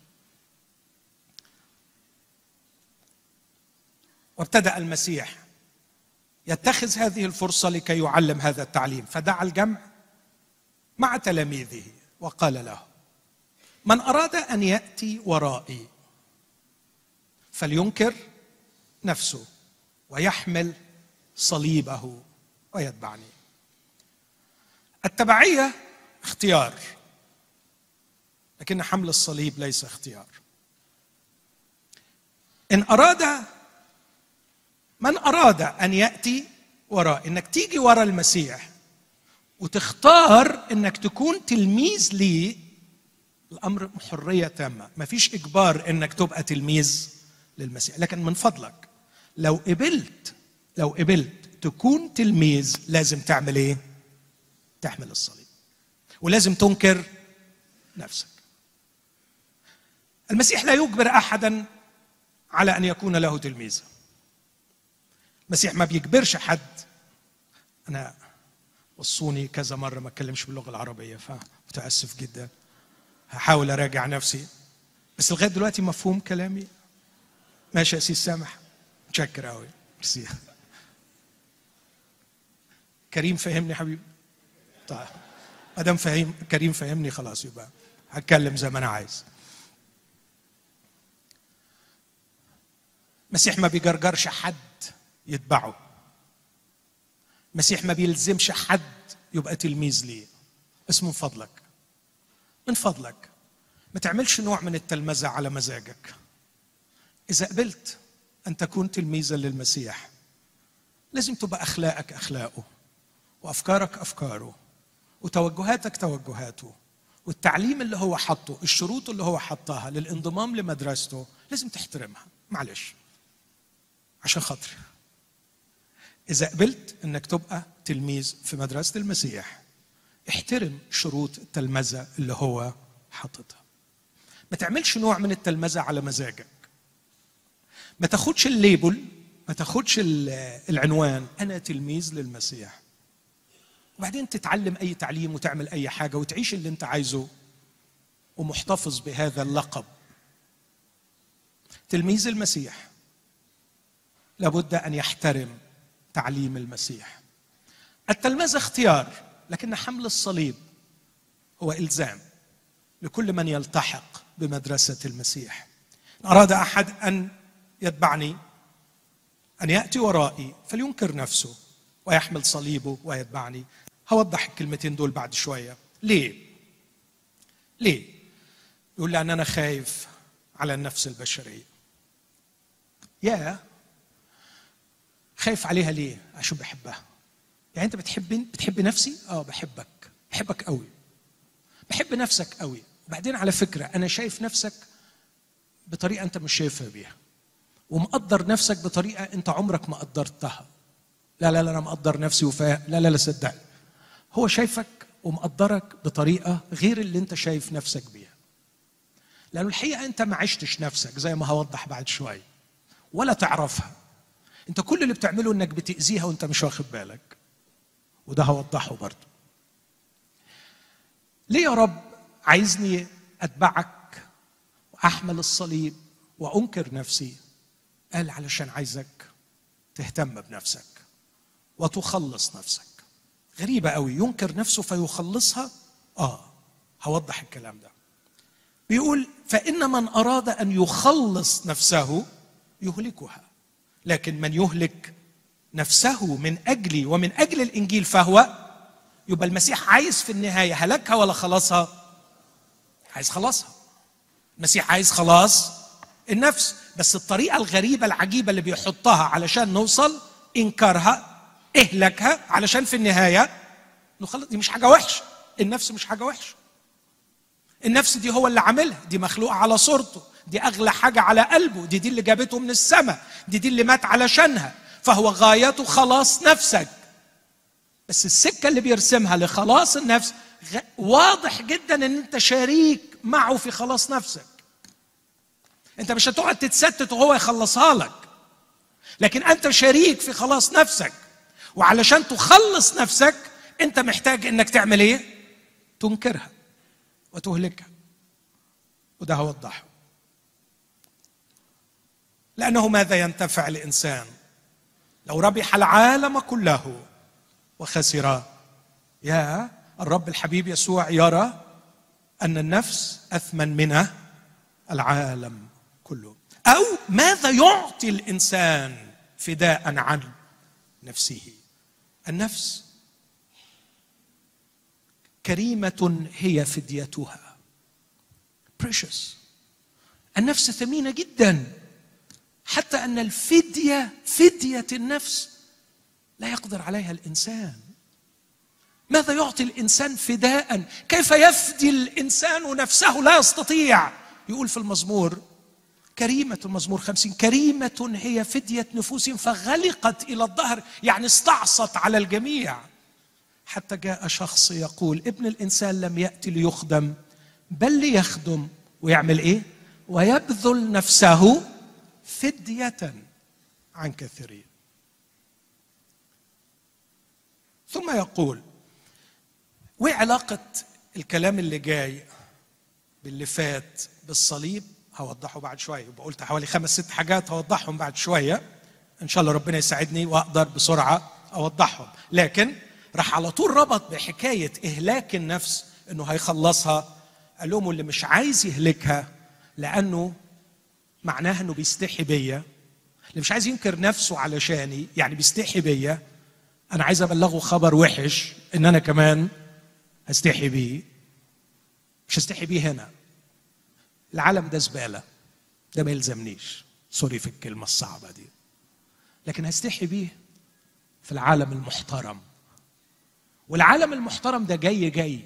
وابتدأ المسيح يتخذ هذه الفرصة لكي يعلم هذا التعليم فدعا الجمع مع تلاميذه وقال له من أراد أن يأتي ورائي فلينكر نفسه ويحمل صليبه ويتبعني التبعيه اختيار لكن حمل الصليب ليس اختيار ان اراد من اراد ان ياتي وراء انك تيجي وراء المسيح وتختار انك تكون تلميذ لي الامر حريه تامه ما فيش اجبار انك تبقى تلميذ للمسيح لكن من فضلك لو قبلت لو قبلت تكون تلميذ لازم تعمل ايه تحمل الصليب ولازم تنكر نفسك المسيح لا يجبر احدا على ان يكون له تلميذا المسيح ما بيجبرش حد انا وصوني كذا مره ما اتكلمش باللغه العربيه فمتاسف جدا هحاول اراجع نفسي بس لغايه دلوقتي مفهوم كلامي ماشي يا سيس سامح متشكر قوي ميرسي كريم فهمني حبيبي طيب ما دام فهم كريم فهمني خلاص يبقى هتكلم زي ما انا عايز مسيح ما بيجرجرش حد يتبعه مسيح ما بيلزمش حد يبقى تلميذ ليه بس من فضلك من فضلك ما تعملش نوع من التلمذة على مزاجك إذا قبلت أن تكون تلميذا للمسيح لازم تبقى أخلاقك أخلاقه وأفكارك أفكاره وتوجهاتك توجهاته والتعليم اللي هو حطه الشروط اللي هو حطها للانضمام لمدرسته لازم تحترمها معلش عشان خاطري إذا قبلت إنك تبقى تلميذ في مدرسة المسيح احترم شروط التلمذة اللي هو حاططها ما تعملش نوع من التلمذة على مزاجك ما تاخدش الليبل ما تاخدش ال- العنوان أنا تلميذ للمسيح وبعدين تتعلم أي تعليم وتعمل أي حاجة وتعيش اللي أنت عايزه ومحتفظ بهذا اللقب تلميذ المسيح لابد ان يحترم تعليم المسيح التلمذه اختيار لكن حمل الصليب هو الزام لكل من يلتحق بمدرسه المسيح ان اراد احد ان يتبعني ان ياتي ورائي فلينكر نفسه ويحمل صليبه ويتبعني هوضح الكلمتين دول بعد شويه ليه ليه يقول لان انا خايف على النفس البشريه يا خايف عليها ليه؟ عشان بحبها. يعني انت بتحبني بتحب نفسي؟ اه بحبك، بحبك قوي. بحب نفسك قوي، وبعدين على فكره انا شايف نفسك بطريقه انت مش شايفها بيها. ومقدر نفسك بطريقه انت عمرك ما قدرتها. لا لا لا انا مقدر نفسي وفاهم، لا لا لا صدقني. هو شايفك ومقدرك بطريقه غير اللي انت شايف نفسك بيها. لانه الحقيقه انت ما عشتش نفسك زي ما هوضح بعد شويه. ولا تعرفها. انت كل اللي بتعمله انك بتاذيها وانت مش واخد بالك وده هوضحه برضه ليه يا رب عايزني اتبعك واحمل الصليب وانكر نفسي قال علشان عايزك تهتم بنفسك وتخلص نفسك غريبة قوي ينكر نفسه فيخلصها اه هوضح الكلام ده بيقول فإن من أراد أن يخلص نفسه يهلكها لكن من يهلك نفسه من اجلي ومن اجل الانجيل فهو يبقى المسيح عايز في النهايه هلكها ولا خلاصها؟ عايز خلاصها. المسيح عايز خلاص النفس بس الطريقه الغريبه العجيبه اللي بيحطها علشان نوصل انكارها اهلكها علشان في النهايه نخلص دي مش حاجه وحشه النفس مش حاجه وحشه النفس دي هو اللي عاملها دي مخلوقه على صورته دي اغلى حاجه على قلبه دي دي اللي جابته من السماء دي دي اللي مات علشانها فهو غايته خلاص نفسك بس السكه اللي بيرسمها لخلاص النفس غ... واضح جدا ان انت شريك معه في خلاص نفسك انت مش هتقعد تتستت وهو يخلصها لك لكن انت شريك في خلاص نفسك وعلشان تخلص نفسك انت محتاج انك تعمل ايه تنكرها وتهلكها وده هوضحه لأنه ماذا ينتفع الإنسان لو ربح العالم كله وخسر يا الرب الحبيب يسوع يرى أن النفس أثمن من العالم كله أو ماذا يعطي الإنسان فداء عن نفسه النفس كريمة هي فديتها precious النفس ثمينة جدا حتى أن الفدية فدية النفس لا يقدر عليها الإنسان ماذا يعطي الإنسان فداء كيف يفدي الإنسان نفسه لا يستطيع يقول في المزمور كريمة المزمور خمسين كريمة هي فدية نفوس فغلقت إلى الظهر يعني استعصت على الجميع حتى جاء شخص يقول ابن الإنسان لم يأتي ليخدم بل ليخدم ويعمل إيه ويبذل نفسه فدية عن كثيرين ثم يقول وايه علاقة الكلام اللي جاي باللي فات بالصليب هوضحه بعد شويه يبقى قلت حوالي خمس ست حاجات هوضحهم بعد شويه ان شاء الله ربنا يساعدني واقدر بسرعه اوضحهم لكن راح على طول ربط بحكايه اهلاك النفس انه هيخلصها قال لهم اللي مش عايز يهلكها لانه معناها انه بيستحي بيا اللي مش عايز ينكر نفسه علشاني يعني بيستحي بيا انا عايز ابلغه خبر وحش ان انا كمان هستحي بيه مش هستحي بيه هنا العالم ده زباله ده ما يلزمنيش سوري في الكلمه الصعبه دي لكن هستحي بيه في العالم المحترم والعالم المحترم ده جاي جاي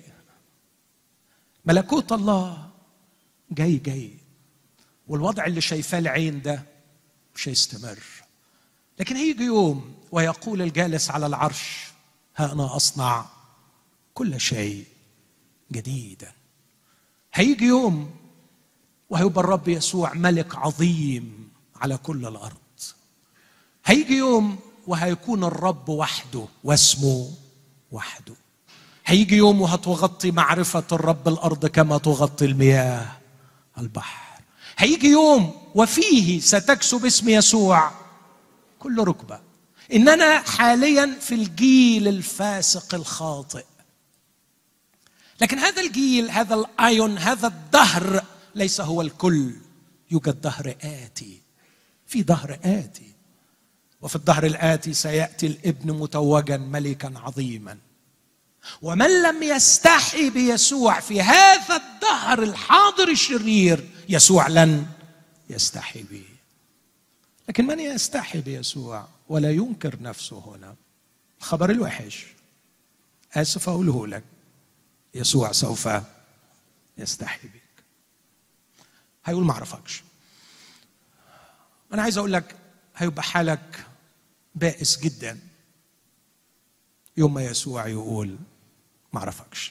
ملكوت الله جاي جاي والوضع اللي شايفاه العين ده مش هيستمر لكن هيجي يوم ويقول الجالس على العرش ها انا اصنع كل شيء جديدا هيجي يوم وهيبقى الرب يسوع ملك عظيم على كل الارض هيجي يوم وهيكون الرب وحده واسمه وحده هيجي يوم وهتغطي معرفة الرب الأرض كما تغطي المياه البحر هيجي يوم وفيه ستكسب اسم يسوع كل ركبة إننا حاليا في الجيل الفاسق الخاطئ لكن هذا الجيل هذا الايون هذا الدهر ليس هو الكل يوجد دهر آتي في دهر آتي وفي الدهر الآتي سيأتي الابن متوجا ملكا عظيما ومن لم يستحي بيسوع في هذا الدهر الحاضر الشرير يسوع لن يستحي به لكن من يستحي بيسوع ولا ينكر نفسه هنا الخبر الوحش آسف أقوله لك يسوع سوف يستحي بك هيقول ما اعرفكش انا عايز اقول لك هيبقى حالك بائس جدا يوم ما يسوع يقول ما اعرفكش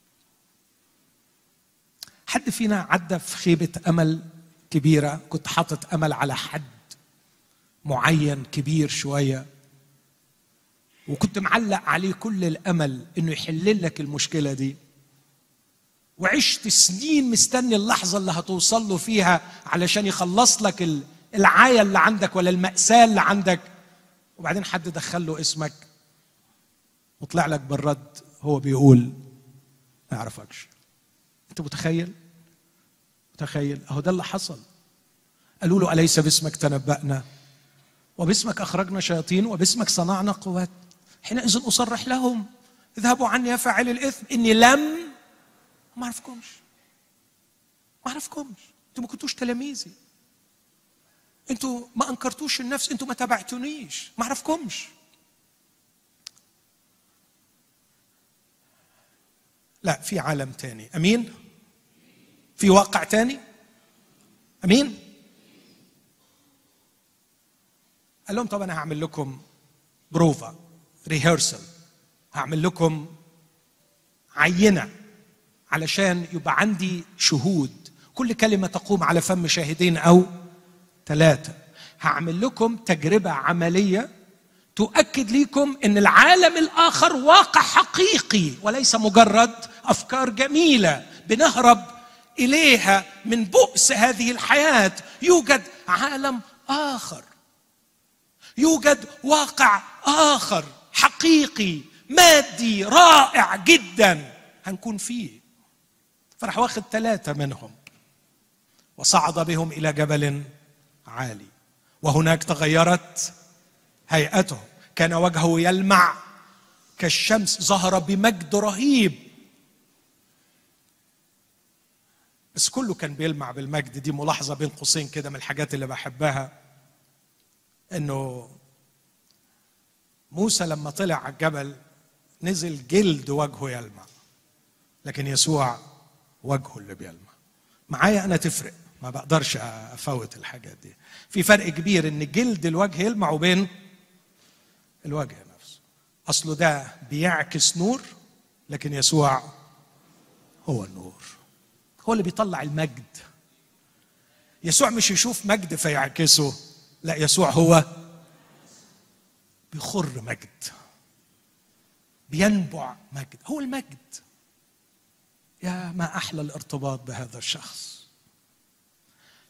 حد فينا عدى في خيبة أمل كبيرة كنت حاطط أمل على حد معين كبير شوية وكنت معلق عليه كل الأمل إنه يحل لك المشكلة دي وعشت سنين مستني اللحظة اللي هتوصل له فيها علشان يخلص لك ال- العاية اللي عندك ولا المأساة اللي عندك وبعدين حد دخل له اسمك وطلع لك بالرد هو بيقول ما يعرفكش انت متخيل متخيل اهو ده اللي حصل قالوا له اليس باسمك تنبأنا وباسمك اخرجنا شياطين وباسمك صنعنا قوات حينئذ اصرح لهم اذهبوا عني يا فاعل الاثم اني لم ما اعرفكمش ما اعرفكمش انتوا ما كنتوش تلاميذي انتوا ما انكرتوش النفس انتوا ما تبعتونيش ما اعرفكمش لا في عالم تاني امين في واقع تاني امين قال لهم طب انا هعمل لكم بروفا ريهرسل هعمل لكم عينه علشان يبقى عندي شهود كل كلمه تقوم على فم شاهدين او ثلاثه هعمل لكم تجربه عمليه تؤكد لكم ان العالم الاخر واقع حقيقي وليس مجرد افكار جميله بنهرب اليها من بؤس هذه الحياه يوجد عالم اخر يوجد واقع اخر حقيقي مادي رائع جدا هنكون فيه فراح واخد ثلاثه منهم وصعد بهم الى جبل عالي وهناك تغيرت هيئته كان وجهه يلمع كالشمس ظهر بمجد رهيب بس كله كان بيلمع بالمجد دي ملاحظه بين قوسين كده من الحاجات اللي بحبها انه موسى لما طلع على الجبل نزل جلد وجهه يلمع لكن يسوع وجهه اللي بيلمع معايا انا تفرق ما بقدرش افوت الحاجات دي في فرق كبير ان جلد الوجه يلمع وبين الوجه نفسه اصله ده بيعكس نور لكن يسوع هو النور هو اللي بيطلع المجد يسوع مش يشوف مجد فيعكسه لا يسوع هو بيخر مجد بينبع مجد هو المجد يا ما احلى الارتباط بهذا الشخص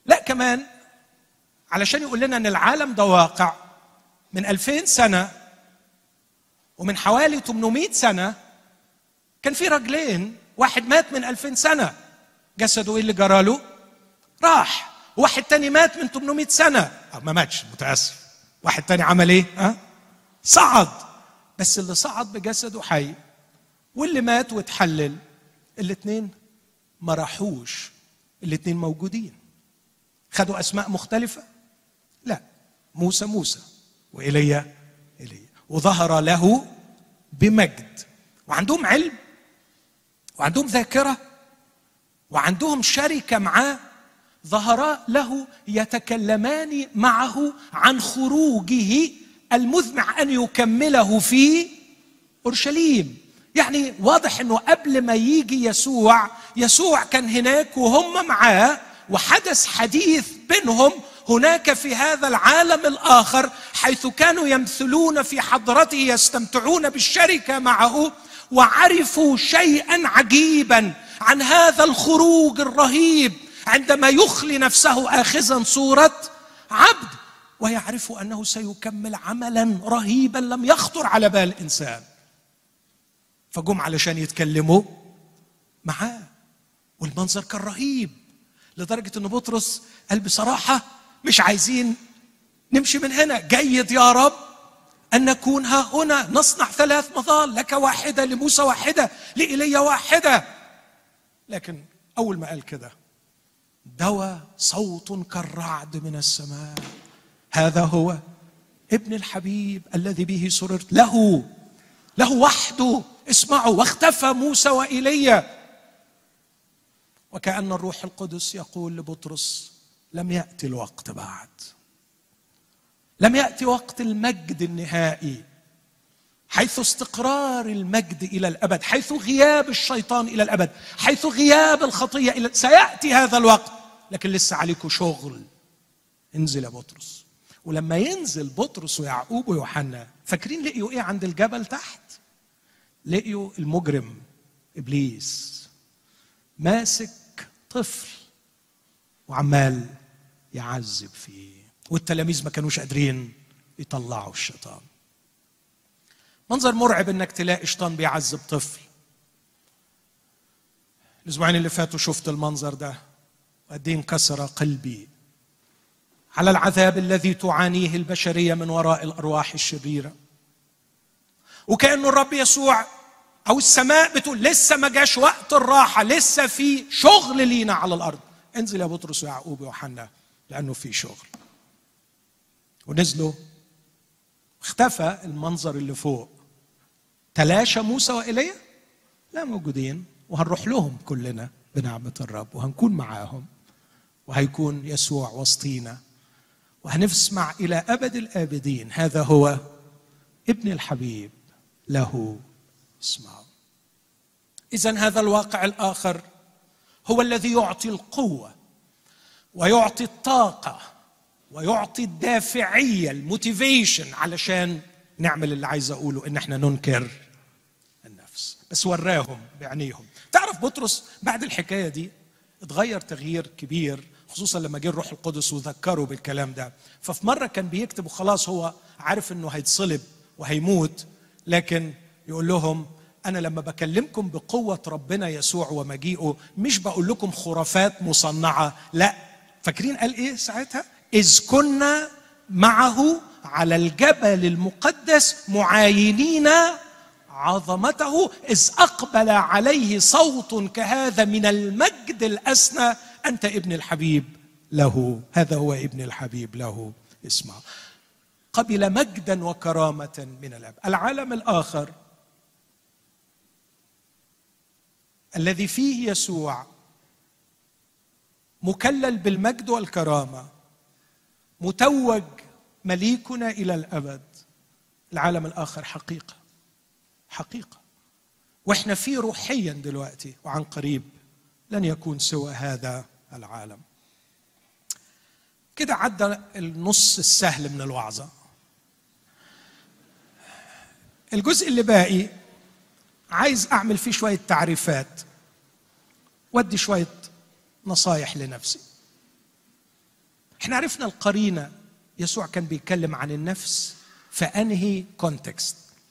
لا كمان علشان يقول لنا ان العالم ده واقع من 2000 سنه ومن حوالي 800 سنه كان في رجلين واحد مات من 2000 سنه جسده ايه اللي جراله راح واحد تاني مات من 800 سنه أو ما ماتش متاسف واحد تاني عمل ايه ها صعد بس اللي صعد بجسده حي واللي مات واتحلل الاثنين ما راحوش الاثنين موجودين خدوا اسماء مختلفه لا موسى موسى وايليا ايليا وظهر له بمجد وعندهم علم وعندهم ذاكره وعندهم شركه معاه ظهرا له يتكلمان معه عن خروجه المذمع ان يكمله في اورشليم يعني واضح انه قبل ما يجي يسوع يسوع كان هناك وهم معاه وحدث حديث بينهم هناك في هذا العالم الاخر حيث كانوا يمثلون في حضرته يستمتعون بالشركه معه وعرفوا شيئا عجيبا عن هذا الخروج الرهيب عندما يخلي نفسه اخذا صوره عبد ويعرف انه سيكمل عملا رهيبا لم يخطر على بال انسان فجم علشان يتكلموا معاه والمنظر كان رهيب لدرجه ان بطرس قال بصراحه مش عايزين نمشي من هنا جيد يا رب ان نكون ها هنا نصنع ثلاث مظال لك واحده لموسى واحده لايليا واحده لكن اول ما قال كده دوى صوت كالرعد من السماء هذا هو ابن الحبيب الذي به سررت له له وحده اسمعوا واختفى موسى وايليا وكأن الروح القدس يقول لبطرس لم يأتي الوقت بعد لم يأتي وقت المجد النهائي حيث استقرار المجد إلى الأبد حيث غياب الشيطان إلى الأبد حيث غياب الخطية إلى سيأتي هذا الوقت لكن لسه عليكم شغل انزل يا بطرس ولما ينزل بطرس ويعقوب ويوحنا فاكرين لقيوا ايه عند الجبل تحت لقيوا المجرم ابليس ماسك طفل وعمال يعذب فيه والتلاميذ ما كانوش قادرين يطلعوا الشيطان منظر مرعب انك تلاقي شيطان بيعذب طفل الاسبوعين اللي فاتوا شفت المنظر ده وقد ايه انكسر قلبي على العذاب الذي تعانيه البشريه من وراء الارواح الشريره وكانه الرب يسوع او السماء بتقول لسه ما جاش وقت الراحه لسه في شغل لينا على الارض انزل يا بطرس ويعقوب ويوحنا لانه في شغل ونزلوا اختفى المنظر اللي فوق تلاشى موسى وإيليا لا موجودين وهنروح لهم كلنا بنعمة الرب وهنكون معاهم وهيكون يسوع وسطينا وهنسمع إلى أبد الآبدين هذا هو ابن الحبيب له اسمعوا إذا هذا الواقع الآخر هو الذي يعطي القوة ويعطي الطاقة ويعطي الدافعية الموتيفيشن علشان نعمل اللي عايز أقوله إن احنا ننكر النفس بس وراهم بعينيهم تعرف بطرس بعد الحكاية دي اتغير تغيير كبير خصوصا لما جه الروح القدس وذكره بالكلام ده ففي مرة كان بيكتب وخلاص هو عارف انه هيتصلب وهيموت لكن يقول لهم انا لما بكلمكم بقوة ربنا يسوع ومجيئه مش بقول لكم خرافات مصنعة لا فاكرين قال ايه ساعتها اذ كنا معه على الجبل المقدس معاينين عظمته اذ اقبل عليه صوت كهذا من المجد الاسنى انت ابن الحبيب له هذا هو ابن الحبيب له اسمع قبل مجدا وكرامه من الاب العالم الاخر الذي فيه يسوع مكلل بالمجد والكرامه متوج مليكنا الى الابد العالم الاخر حقيقه حقيقه واحنا فيه روحيا دلوقتي وعن قريب لن يكون سوى هذا العالم كده عدى النص السهل من الوعظه الجزء اللي باقي عايز اعمل فيه شويه تعريفات ودي شويه نصايح لنفسي احنا عرفنا القرينه يسوع كان بيتكلم عن النفس في انهي كونتكست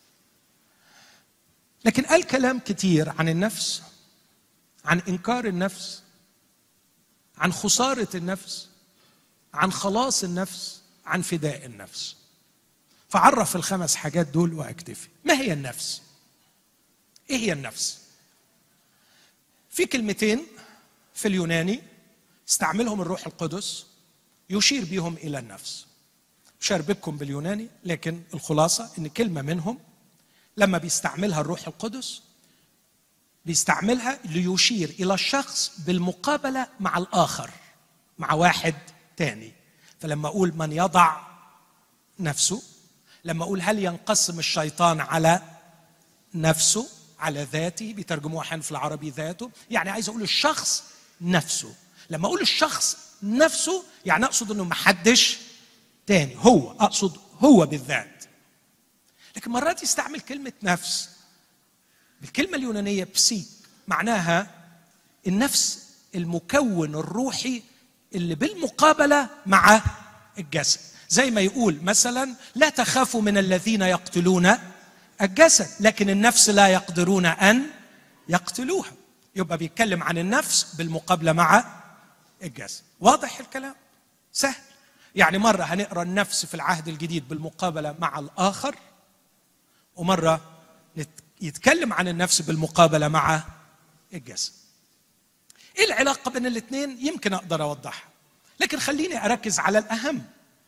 لكن قال كلام كتير عن النفس عن انكار النفس عن خساره النفس عن خلاص النفس عن فداء النفس فعرف الخمس حاجات دول واكتفي ما هي النفس ايه هي النفس في كلمتين في اليوناني استعملهم الروح القدس يشير بهم الى النفس مش هربكم باليوناني لكن الخلاصه ان كلمه منهم لما بيستعملها الروح القدس بيستعملها ليشير الى الشخص بالمقابله مع الاخر مع واحد تاني فلما اقول من يضع نفسه لما اقول هل ينقسم الشيطان على نفسه على ذاته بيترجموها احيانا في العربي ذاته يعني عايز اقول الشخص نفسه لما اقول الشخص نفسه يعني اقصد انه محدش تاني هو اقصد هو بالذات لكن مرات يستعمل كلمه نفس بالكلمه اليونانيه بسيك معناها النفس المكون الروحي اللي بالمقابله مع الجسد زي ما يقول مثلا لا تخافوا من الذين يقتلون الجسد لكن النفس لا يقدرون ان يقتلوها يبقى بيتكلم عن النفس بالمقابله مع الجسد واضح الكلام سهل يعني مره هنقرا النفس في العهد الجديد بالمقابله مع الاخر ومره نت- يتكلم عن النفس بالمقابله مع الجسد ايه العلاقه بين الاثنين يمكن اقدر اوضحها لكن خليني اركز على الاهم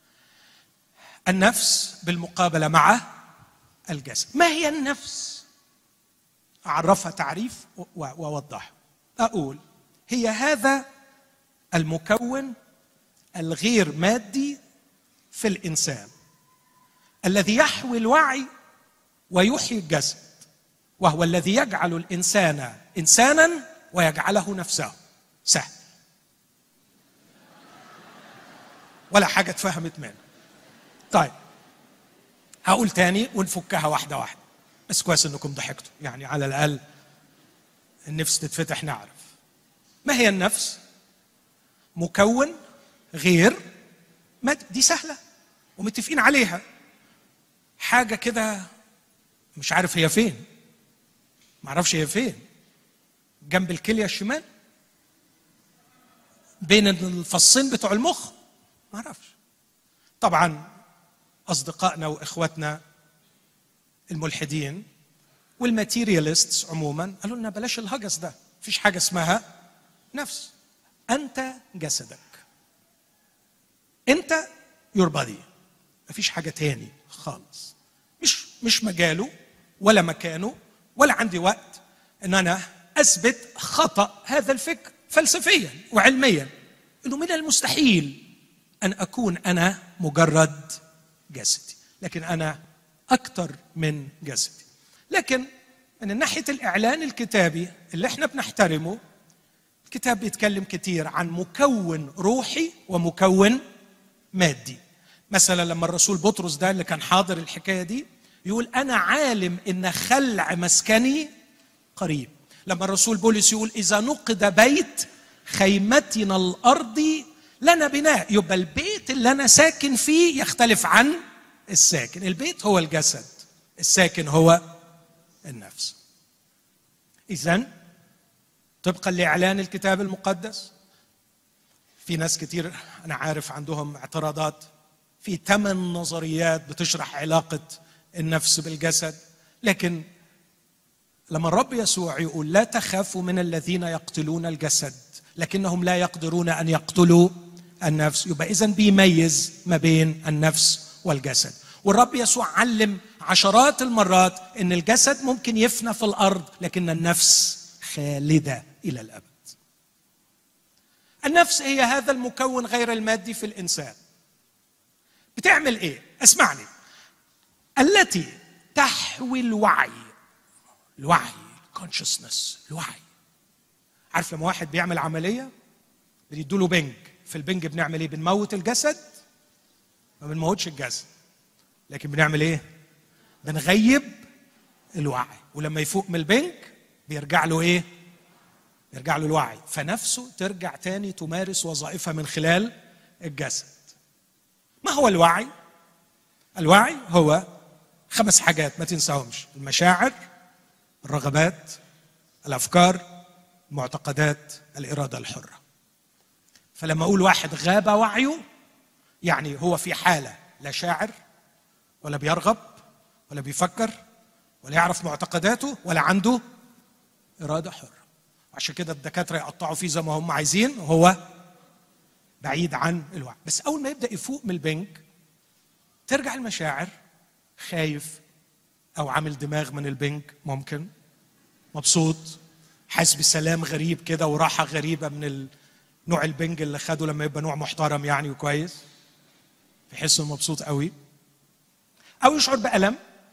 النفس بالمقابله مع الجسد ما هي النفس اعرفها تعريف و- واوضحها اقول هي هذا المكون الغير مادي في الانسان الذي يحوي الوعي ويحيي الجسد وهو الذي يجعل الانسان انسانا ويجعله نفسه سهل ولا حاجه اتفهمت منه طيب هقول تاني ونفكها واحده واحده بس كويس انكم ضحكتوا يعني على الاقل النفس تتفتح نعرف ما هي النفس مكون غير مادي دي سهله ومتفقين عليها حاجه كده مش عارف هي فين معرفش هي فين جنب الكليه الشمال بين الفصين بتوع المخ معرفش طبعا اصدقائنا واخواتنا الملحدين والماتيرياليستس عموما قالوا لنا بلاش الهجس ده مفيش حاجه اسمها نفس انت جسدك انت يور بادي مفيش حاجه تاني خالص مش مش مجاله ولا مكانه ولا عندي وقت ان انا اثبت خطا هذا الفكر فلسفيا وعلميا انه من المستحيل ان اكون انا مجرد جسدي لكن انا اكثر من جسدي لكن من ناحيه الاعلان الكتابي اللي احنا بنحترمه الكتاب بيتكلم كتير عن مكون روحي ومكون مادي مثلا لما الرسول بطرس ده اللي كان حاضر الحكايه دي يقول انا عالم ان خلع مسكني قريب لما الرسول بولس يقول اذا نقد بيت خيمتنا الارضي لنا بناء يبقى البيت اللي انا ساكن فيه يختلف عن الساكن البيت هو الجسد الساكن هو النفس اذا طبقا لاعلان الكتاب المقدس في ناس كتير انا عارف عندهم اعتراضات في ثمان نظريات بتشرح علاقه النفس بالجسد لكن لما الرب يسوع يقول لا تخافوا من الذين يقتلون الجسد لكنهم لا يقدرون ان يقتلوا النفس يبقى اذا بيميز ما بين النفس والجسد والرب يسوع علم عشرات المرات ان الجسد ممكن يفنى في الارض لكن النفس خالده الى الابد النفس هي هذا المكون غير المادي في الانسان بتعمل ايه اسمعني التي تحوي الوعي الوعي consciousness الوعي عارف لما واحد بيعمل عمليه بيدوا له بنج في البنج بنعمل ايه بنموت الجسد ما بنموتش الجسد لكن بنعمل ايه بنغيب الوعي ولما يفوق من البنج بيرجع له ايه بيرجع له الوعي فنفسه ترجع تاني تمارس وظائفها من خلال الجسد ما هو الوعي الوعي هو خمس حاجات ما تنساهمش المشاعر الرغبات الافكار المعتقدات الاراده الحره فلما اقول واحد غاب وعيه يعني هو في حاله لا شاعر ولا بيرغب ولا بيفكر ولا يعرف معتقداته ولا عنده اراده حره عشان كده الدكاتره يقطعوا فيه زي ما هم عايزين وهو بعيد عن الوعي بس اول ما يبدا يفوق من البنك ترجع المشاعر خايف او عامل دماغ من البنك ممكن مبسوط حاسس بسلام غريب كده وراحه غريبه من ال- نوع البنج اللي خده لما يبقى نوع محترم يعني وكويس يحس انه مبسوط قوي او يشعر بالم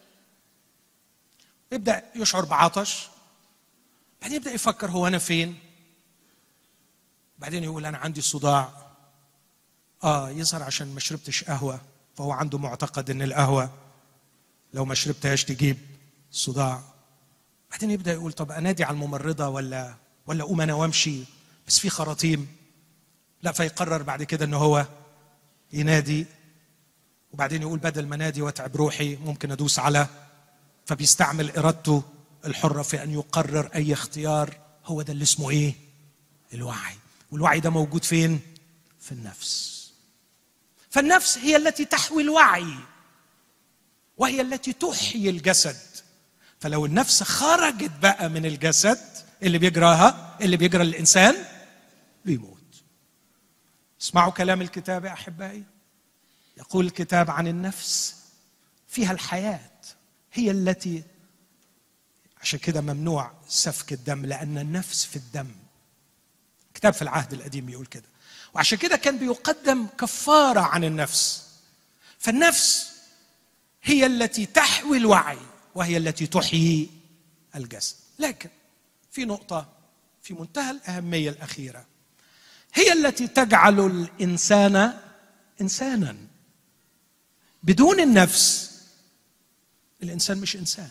يبدا يشعر بعطش بعدين يبدا يفكر هو انا فين بعدين يقول انا عندي صداع اه يظهر عشان ما شربتش قهوه فهو عنده معتقد ان القهوه لو ما شربتهاش تجيب صداع بعدين يبدا يقول طب انادي على الممرضه ولا ولا اقوم انا وامشي بس في خراطيم لا فيقرر بعد كده ان هو ينادي وبعدين يقول بدل ما نادي واتعب روحي ممكن ادوس على فبيستعمل ارادته الحره في ان يقرر اي اختيار هو ده اللي اسمه ايه؟ الوعي والوعي ده موجود فين؟ في النفس فالنفس هي التي تحوي الوعي وهي التي تحيي الجسد فلو النفس خرجت بقى من الجسد اللي بيجراها اللي بيجرى الانسان بيموت اسمعوا كلام الكتاب يا احبائي يقول الكتاب عن النفس فيها الحياه هي التي عشان كده ممنوع سفك الدم لان النفس في الدم كتاب في العهد القديم يقول كده وعشان كده كان بيقدم كفاره عن النفس فالنفس هي التي تحوي الوعي وهي التي تحيي الجسد لكن في نقطه في منتهى الاهميه الاخيره هي التي تجعل الانسان انسانا بدون النفس الانسان مش انسان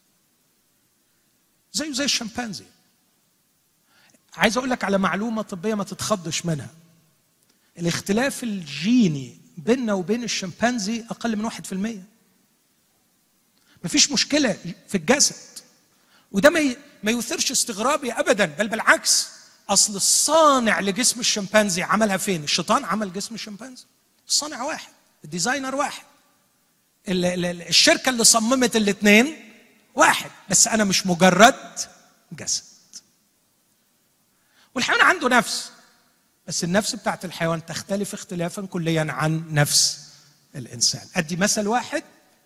زيه زي الشمبانزي عايز اقول لك على معلومه طبيه ما تتخضش منها الاختلاف الجيني بيننا وبين الشمبانزي اقل من 1% مفيش مشكله في الجسد وده ما ي- ما يثيرش استغرابي ابدا بل بالعكس اصل الصانع لجسم الشمبانزي عملها فين الشيطان عمل جسم الشمبانزي الصانع واحد الديزاينر واحد ال- ال- ال- الشركه اللي صممت الاثنين واحد بس انا مش مجرد جسد والحيوان عنده نفس بس النفس بتاعت الحيوان تختلف اختلافا كليا عن نفس الانسان ادي مثل واحد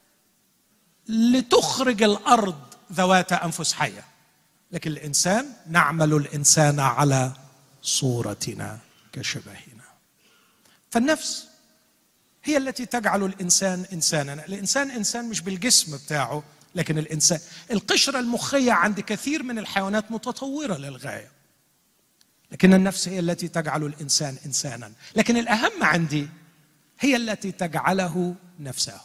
لتخرج الارض ذوات انفس حيه لكن الانسان نعمل الانسان على صورتنا كشبهنا فالنفس هي التي تجعل الانسان انسانا الانسان انسان مش بالجسم بتاعه لكن الانسان القشره المخيه عند كثير من الحيوانات متطوره للغايه لكن النفس هي التي تجعل الانسان انسانا لكن الاهم عندي هي التي تجعله نفسه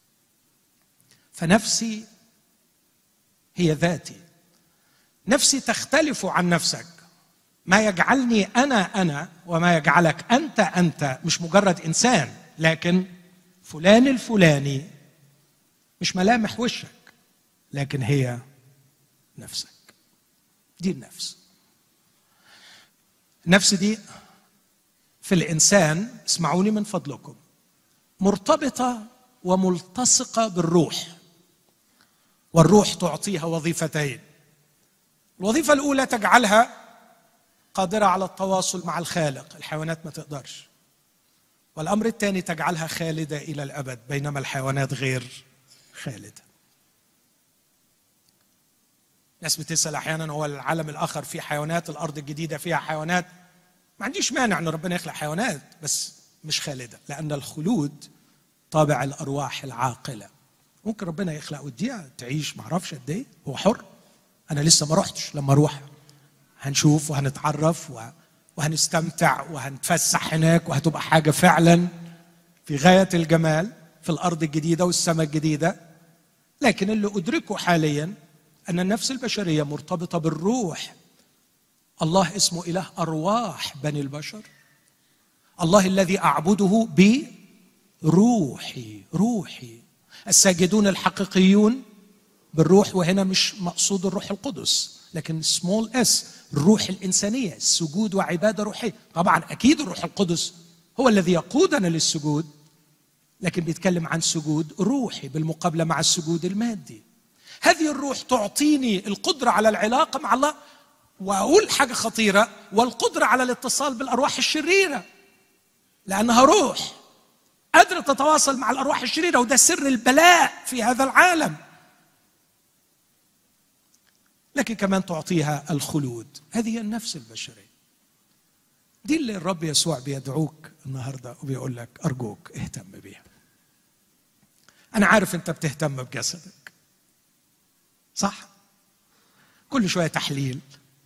فنفسي هي ذاتي نفسي تختلف عن نفسك ما يجعلني انا انا وما يجعلك انت انت مش مجرد انسان لكن فلان الفلاني مش ملامح وشك لكن هي نفسك دي النفس النفس دي في الانسان اسمعوني من فضلكم مرتبطه وملتصقه بالروح والروح تعطيها وظيفتين الوظيفه الاولى تجعلها قادره على التواصل مع الخالق الحيوانات ما تقدرش والامر الثاني تجعلها خالده الى الابد بينما الحيوانات غير خالده ناس بتسال احيانا هو العالم الاخر فيه حيوانات الارض الجديده فيها حيوانات ما عنديش مانع ان ربنا يخلق حيوانات بس مش خالده لان الخلود طابع الارواح العاقله ممكن ربنا يخلق وديها تعيش ما اعرفش قد ايه هو حر انا لسه ما رحتش لما اروح هنشوف وهنتعرف و- وهنستمتع وهنتفسح هناك وهتبقى حاجه فعلا في غايه الجمال في الارض الجديده والسماء الجديده لكن اللي ادركه حاليا ان النفس البشريه مرتبطه بالروح الله اسمه اله ارواح بني البشر الله الذي اعبده بروحي روحي الساجدون الحقيقيون بالروح وهنا مش مقصود الروح القدس لكن سمول اس الروح الانسانيه السجود وعباده روحيه طبعا اكيد الروح القدس هو الذي يقودنا للسجود لكن بيتكلم عن سجود روحي بالمقابله مع السجود المادي هذه الروح تعطيني القدره على العلاقه مع الله واقول حاجه خطيره والقدره على الاتصال بالارواح الشريره لانها روح قادره تتواصل مع الارواح الشريره وده سر البلاء في هذا العالم لكن كمان تعطيها الخلود هذه هي النفس البشريه دي اللي الرب يسوع بيدعوك النهارده وبيقول لك ارجوك اهتم بيها انا عارف انت بتهتم بجسدك صح كل شويه تحليل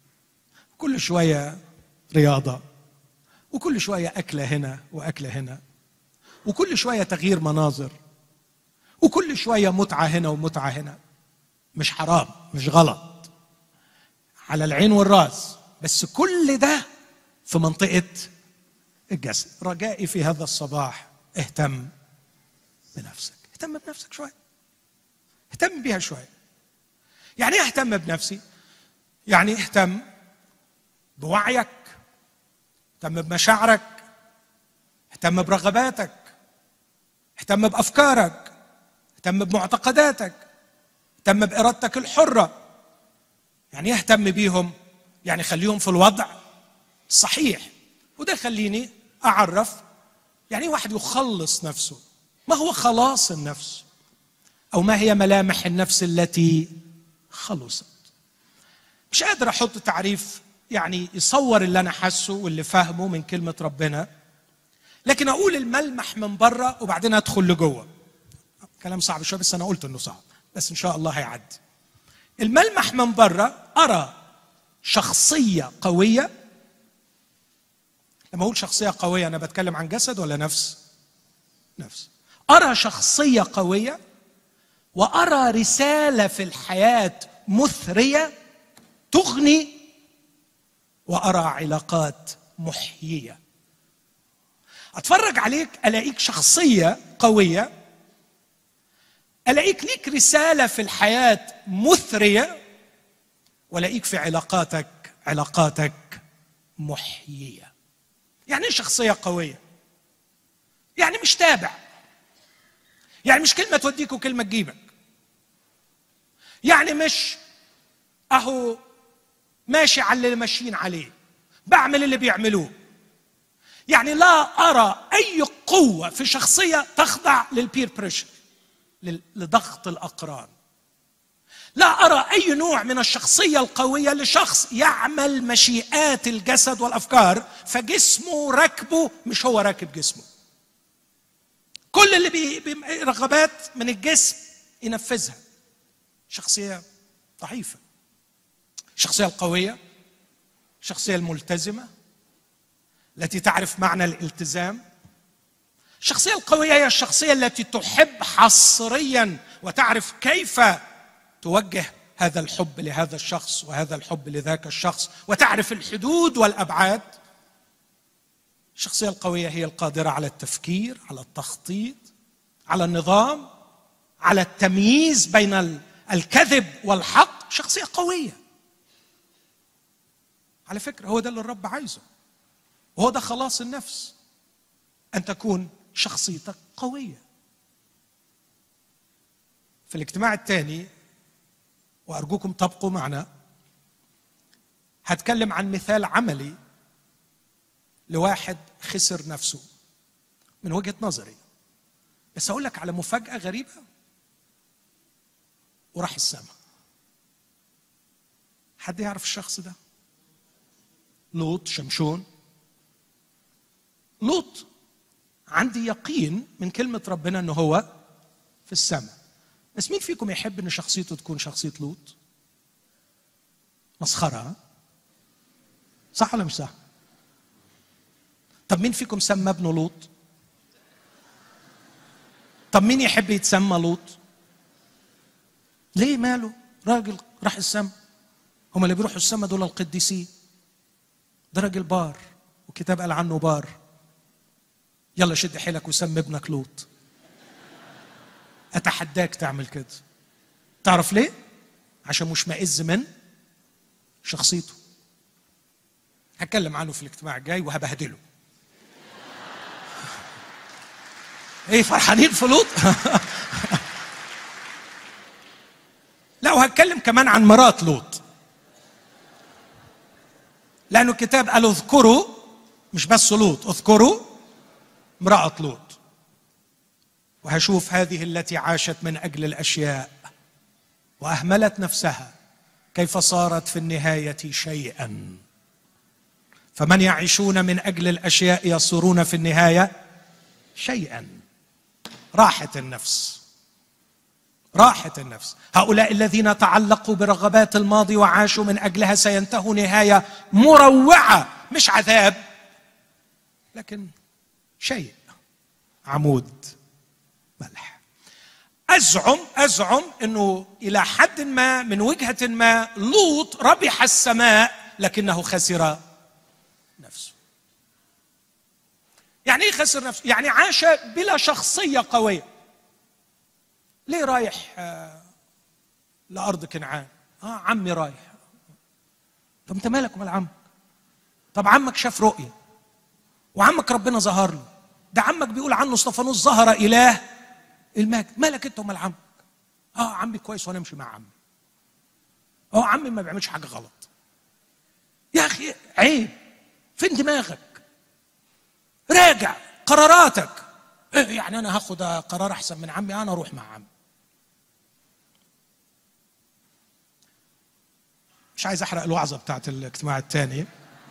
كل شويه رياضه وكل شويه اكله هنا واكله هنا وكل شويه تغيير مناظر وكل شويه متعه هنا ومتعه هنا مش حرام مش غلط على العين والراس بس كل ده في منطقه الجسد رجائي في هذا الصباح اهتم بنفسك اهتم بنفسك شويه اهتم بيها شويه يعني ايه اهتم بنفسي يعني اهتم بوعيك اهتم بمشاعرك اهتم برغباتك اهتم بافكارك اهتم بمعتقداتك اهتم بارادتك الحره يعني يهتم بيهم يعني خليهم في الوضع الصحيح وده يخليني اعرف يعني إيه واحد يخلص نفسه ما هو خلاص النفس او ما هي ملامح النفس التي خلصت مش قادر احط تعريف يعني يصور اللي انا حاسه واللي فاهمه من كلمه ربنا لكن اقول الملمح من بره وبعدين ادخل لجوه كلام صعب شويه بس انا قلت انه صعب بس ان شاء الله هيعدي الملمح من بره ارى شخصيه قويه لما اقول شخصيه قويه انا بتكلم عن جسد ولا نفس نفس ارى شخصيه قويه وارى رساله في الحياه مثريه تغني وارى علاقات محييه اتفرج عليك الاقيك شخصيه قويه الاقيك ليك رساله في الحياه مثريه والاقيك في علاقاتك علاقاتك محييه يعني ايه شخصيه قويه يعني مش تابع يعني مش كلمه توديك وكلمه تجيبك يعني مش اهو ماشي على اللي ماشيين عليه بعمل اللي بيعملوه يعني لا ارى اي قوه في شخصيه تخضع للبير بريشر لضغط الاقران لا ارى اي نوع من الشخصيه القويه لشخص يعمل مشيئات الجسد والافكار فجسمه ركبه مش هو راكب جسمه كل اللي بي بي- رغبات من الجسم ينفذها شخصيه ضعيفه الشخصيه القويه الشخصيه الملتزمه التي تعرف معنى الالتزام الشخصيه القويه هي الشخصيه التي تحب حصريا وتعرف كيف توجه هذا الحب لهذا الشخص وهذا الحب لذاك الشخص وتعرف الحدود والابعاد الشخصيه القويه هي القادره على التفكير على التخطيط على النظام على التمييز بين ال- الكذب والحق شخصيه قويه على فكره هو ده اللي الرب عايزه وهو ده خلاص النفس ان تكون شخصيتك قويه في الاجتماع الثاني وارجوكم تبقوا معنا هتكلم عن مثال عملي لواحد خسر نفسه من وجهه نظري بس اقول لك على مفاجاه غريبه وراح السماء حد يعرف الشخص ده لوط شمشون لوط عندي يقين من كلمة ربنا أنه هو في السماء بس مين فيكم يحب أن شخصيته تكون شخصية لوط مسخرة ها؟ صح ولا مش صح طب مين فيكم سمى ابنه لوط طب مين يحب يتسمى لوط ليه ماله راجل راح السماء هم اللي بيروحوا السماء دول القديسين ده راجل بار والكتاب قال عنه بار يلا شد حيلك وسمي ابنك لوط اتحداك تعمل كده تعرف ليه عشان مش مئز من شخصيته هتكلم عنه في الاجتماع الجاي وهبهدله ايه فرحانين في لوط لا وهتكلم كمان عن مرات لوط لأنه الكتاب قال اذكروا مش بس لوط اذكروا امرأة لوط وهشوف هذه التي عاشت من أجل الأشياء وأهملت نفسها كيف صارت في النهاية شيئا فمن يعيشون من أجل الأشياء يصيرون في النهاية شيئا راحة النفس راحة النفس هؤلاء الذين تعلقوا برغبات الماضي وعاشوا من أجلها سينتهوا نهاية مروعة مش عذاب لكن شيء عمود ملح أزعم أزعم أنه إلى حد ما من وجهة ما لوط ربح السماء لكنه خسر نفسه يعني ايه خسر نفسه؟ يعني عاش بلا شخصية قوية ليه رايح آه، لأرض كنعان؟ اه عمي رايح طب انت مالك ومال عمك؟ طب عمك شاف رؤية وعمك ربنا ظهر له ده عمك بيقول عنه اسطفانوس ظهر إله المجد مالك انت ومال عمك؟ اه عمي كويس وانا امشي مع عمي اه عمي ما بيعملش حاجة غلط يا أخي عيب فين دماغك؟ راجع قراراتك إيه يعني انا هاخد قرار احسن من عمي انا اروح مع عمي مش عايز احرق الوعظه بتاعت الاجتماع الثاني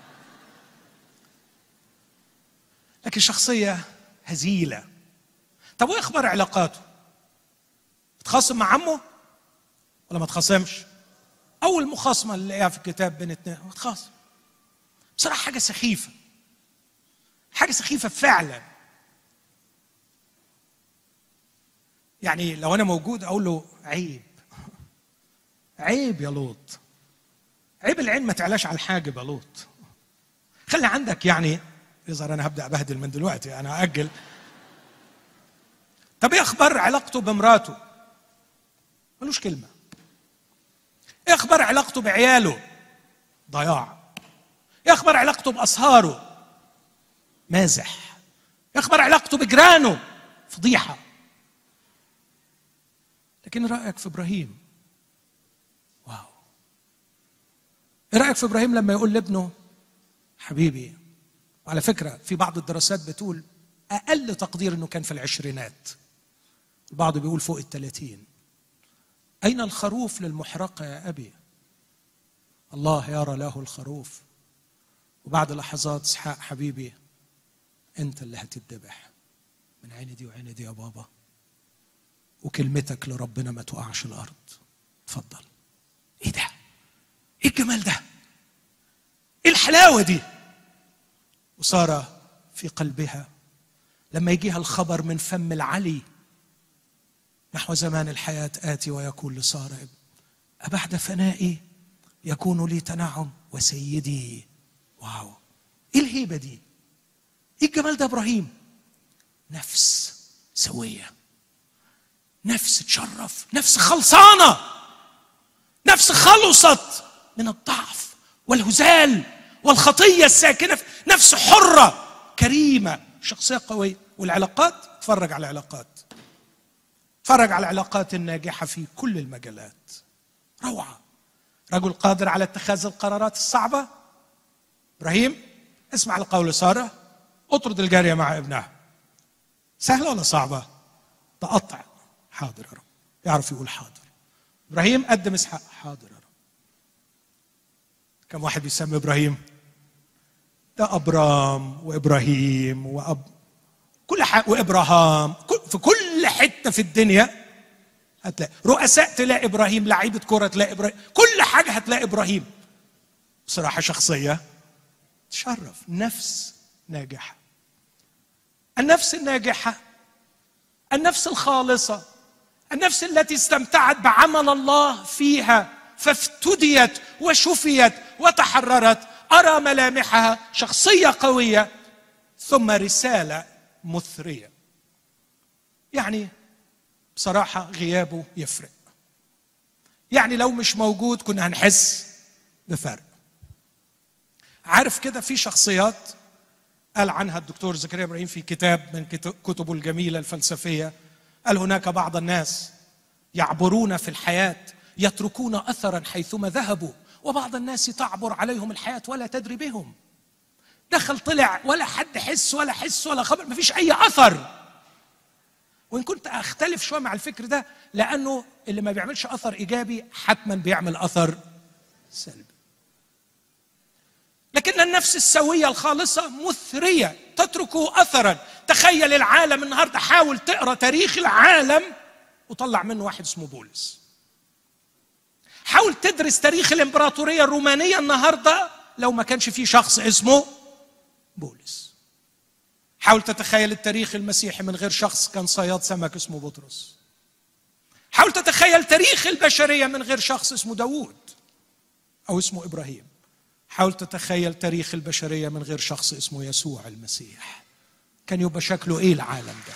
لكن شخصيه هزيله طب وايه اخبار علاقاته تخاصم مع عمه ولا ما تخاصمش اول مخاصمه اللي نلاقيها في الكتاب بين اتنين هو تخاصم بصراحه حاجه سخيفه حاجه سخيفه فعلا يعني لو انا موجود اقول له عيب عيب يا لوط عيب العين ما تعلاش على الحاجب يا لوط خلي عندك يعني يظهر انا هبدا ابهدل من دلوقتي انا اجل طب ايه اخبار علاقته بمراته ملوش كلمه ايه اخبار علاقته بعياله ضياع ايه اخبار علاقته باصهاره مازح ايه اخبار علاقته بجيرانه فضيحه لكن إيه رايك في ابراهيم واو ايه رايك في ابراهيم لما يقول لابنه حبيبي وعلى فكره في بعض الدراسات بتقول اقل تقدير انه كان في العشرينات البعض بيقول فوق الثلاثين اين الخروف للمحرقه يا ابي الله يرى له الخروف وبعد لحظات اسحاق حبيبي انت اللي هتتذبح من عيني دي وعيني دي يا بابا وكلمتك لربنا ما توقعش الارض اتفضل ايه ده ايه الجمال ده ايه الحلاوه دي وصار في قلبها لما يجيها الخبر من فم العلي نحو زمان الحياة آتي ويكون لسارة ابن أبعد فنائي يكون لي تنعم وسيدي واو ايه الهيبة دي ايه الجمال ده ابراهيم نفس سويه نفس تشرف نفس خلصانه نفس خلصت من الضعف والهزال والخطيه الساكنه في نفس حره كريمه شخصيه قويه والعلاقات اتفرج على العلاقات اتفرج على العلاقات الناجحه في كل المجالات روعه رجل قادر على اتخاذ القرارات الصعبه ابراهيم اسمع لقول ساره اطرد الجاريه مع ابنها سهله ولا صعبه تقطع حاضر يا رب يعرف يقول حاضر ابراهيم قدم اسحاق حاضر يا رب كم واحد بيسمي ابراهيم ده ابرام وابراهيم واب كل حاجه وابراهام كل في كل حته في الدنيا هتلاقي رؤساء تلاقي ابراهيم لعيبه كره تلاقي ابراهيم كل حاجه هتلاقي ابراهيم بصراحه شخصيه تشرف نفس ناجحه النفس الناجحه النفس الخالصه النفس التي استمتعت بعمل الله فيها فافتديت وشفيت وتحررت ارى ملامحها شخصيه قويه ثم رساله مثريه يعني بصراحه غيابه يفرق يعني لو مش موجود كنا هنحس بفرق عارف كده في شخصيات قال عنها الدكتور زكريا ابراهيم في كتاب من كت- كتبه الجميله الفلسفيه قال هناك بعض الناس يعبرون في الحياه يتركون اثرا حيثما ذهبوا وبعض الناس تعبر عليهم الحياه ولا تدري بهم دخل طلع ولا حد حس ولا حس ولا خبر ما فيش اي اثر وان كنت اختلف شويه مع الفكر ده لانه اللي ما بيعملش اثر ايجابي حتما بيعمل اثر سلبي لكن النفس السويه الخالصه مثريه تترك اثرا تخيل العالم النهارده حاول تقرا تاريخ العالم وطلع منه واحد اسمه بولس حاول تدرس تاريخ الامبراطوريه الرومانيه النهارده لو ما كانش فيه شخص اسمه بولس حاول تتخيل التاريخ المسيحي من غير شخص كان صياد سمك اسمه بطرس حاول تتخيل تاريخ البشريه من غير شخص اسمه داوود او اسمه ابراهيم حاول تتخيل تاريخ البشريه من غير شخص اسمه يسوع المسيح كان يبقى شكله ايه العالم ده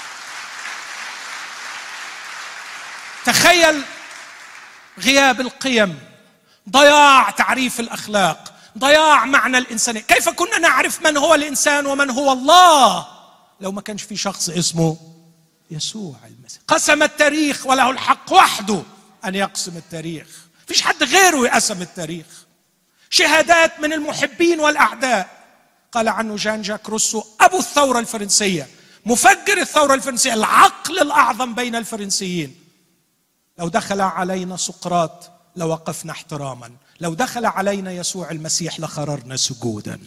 تخيل غياب القيم ضياع تعريف الاخلاق ضياع معنى الانسانيه كيف كنا نعرف من هو الانسان ومن هو الله لو ما كانش في شخص اسمه يسوع المسيح قسم التاريخ وله الحق وحده ان يقسم التاريخ فيش حد غيره يقسم التاريخ شهادات من المحبين والاعداء قال عنه جان جاك روسو ابو الثوره الفرنسيه مفجر الثوره الفرنسيه العقل الاعظم بين الفرنسيين لو دخل علينا سقراط لوقفنا احتراما لو دخل علينا يسوع المسيح لخررنا سجودا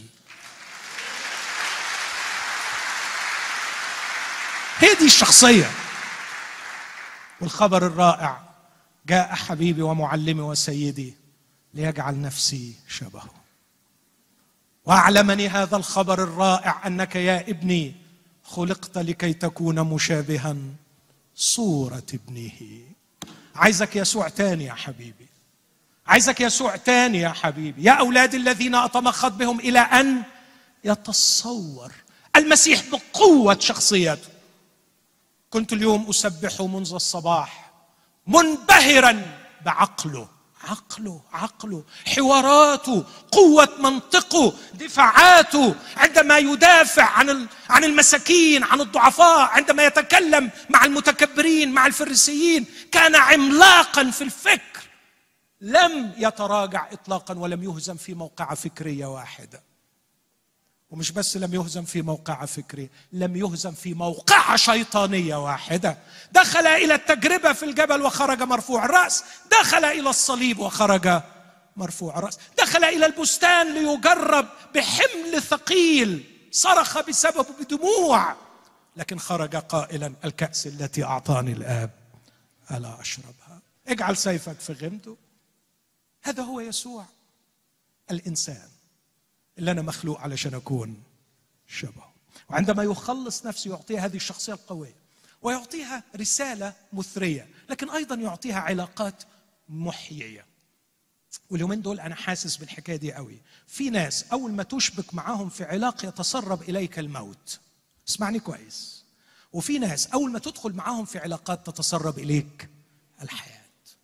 هي دي الشخصيه والخبر الرائع جاء حبيبي ومعلمي وسيدي ليجعل نفسي شبهه واعلمني هذا الخبر الرائع انك يا ابني خلقت لكي تكون مشابها صوره ابنه عايزك يسوع تاني يا حبيبي عايزك يسوع تاني يا حبيبي يا اولادي الذين اتمخض بهم الى ان يتصور المسيح بقوه شخصيته كنت اليوم اسبحه منذ الصباح منبهرا بعقله عقله عقله حواراته قوة منطقه دفاعاته عندما يدافع عن ال- عن المساكين عن الضعفاء عندما يتكلم مع المتكبرين مع الفريسيين كان عملاقا في الفكر لم يتراجع اطلاقا ولم يهزم في موقعة فكرية واحدة ومش بس لم يهزم في موقعة فكرية لم يهزم في موقعة شيطانية واحدة دخل إلى التجربة في الجبل وخرج مرفوع الرأس دخل إلى الصليب وخرج مرفوع الرأس دخل إلى البستان ليجرب بحمل ثقيل صرخ بسببه بدموع لكن خرج قائلا الكأس التي أعطاني الآب ألا أشربها اجعل سيفك في غمده هذا هو يسوع الإنسان اللي انا مخلوق علشان اكون شبهه وعندما يخلص نفسه يعطيها هذه الشخصيه القويه ويعطيها رساله مثريه لكن ايضا يعطيها علاقات محييه واليومين دول انا حاسس بالحكايه دي قوي في ناس اول ما تشبك معاهم في علاقه يتسرب اليك الموت اسمعني كويس وفي ناس اول ما تدخل معاهم في علاقات تتسرب اليك الحياه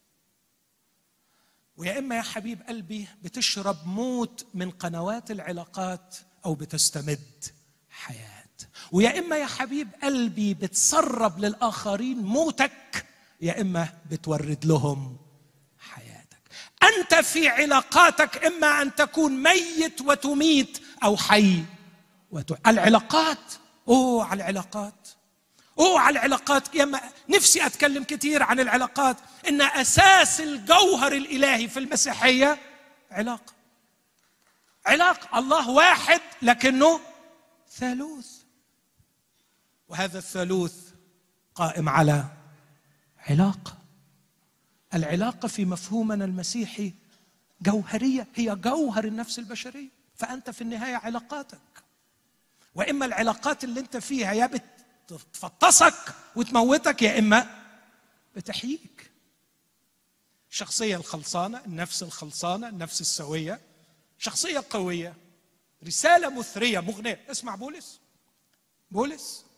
ويا اما يا حبيب قلبي بتشرب موت من قنوات العلاقات او بتستمد حياه ويا اما يا حبيب قلبي بتسرب للاخرين موتك يا اما بتورد لهم حياتك انت في علاقاتك اما ان تكون ميت وتميت او حي وت... العلاقات اوه على العلاقات اوه على العلاقات يا ما نفسي اتكلم كثير عن العلاقات ان اساس الجوهر الالهي في المسيحيه علاقه علاقه الله واحد لكنه ثالوث وهذا الثالوث قائم على علاقه العلاقه في مفهومنا المسيحي جوهريه هي جوهر النفس البشريه فانت في النهايه علاقاتك واما العلاقات اللي انت فيها يا بتفطسك وتموتك يا اما بتحييك الشخصيه الخلصانه النفس الخلصانه النفس السويه شخصيه قويه رساله مثريه مغنيه اسمع بولس بولس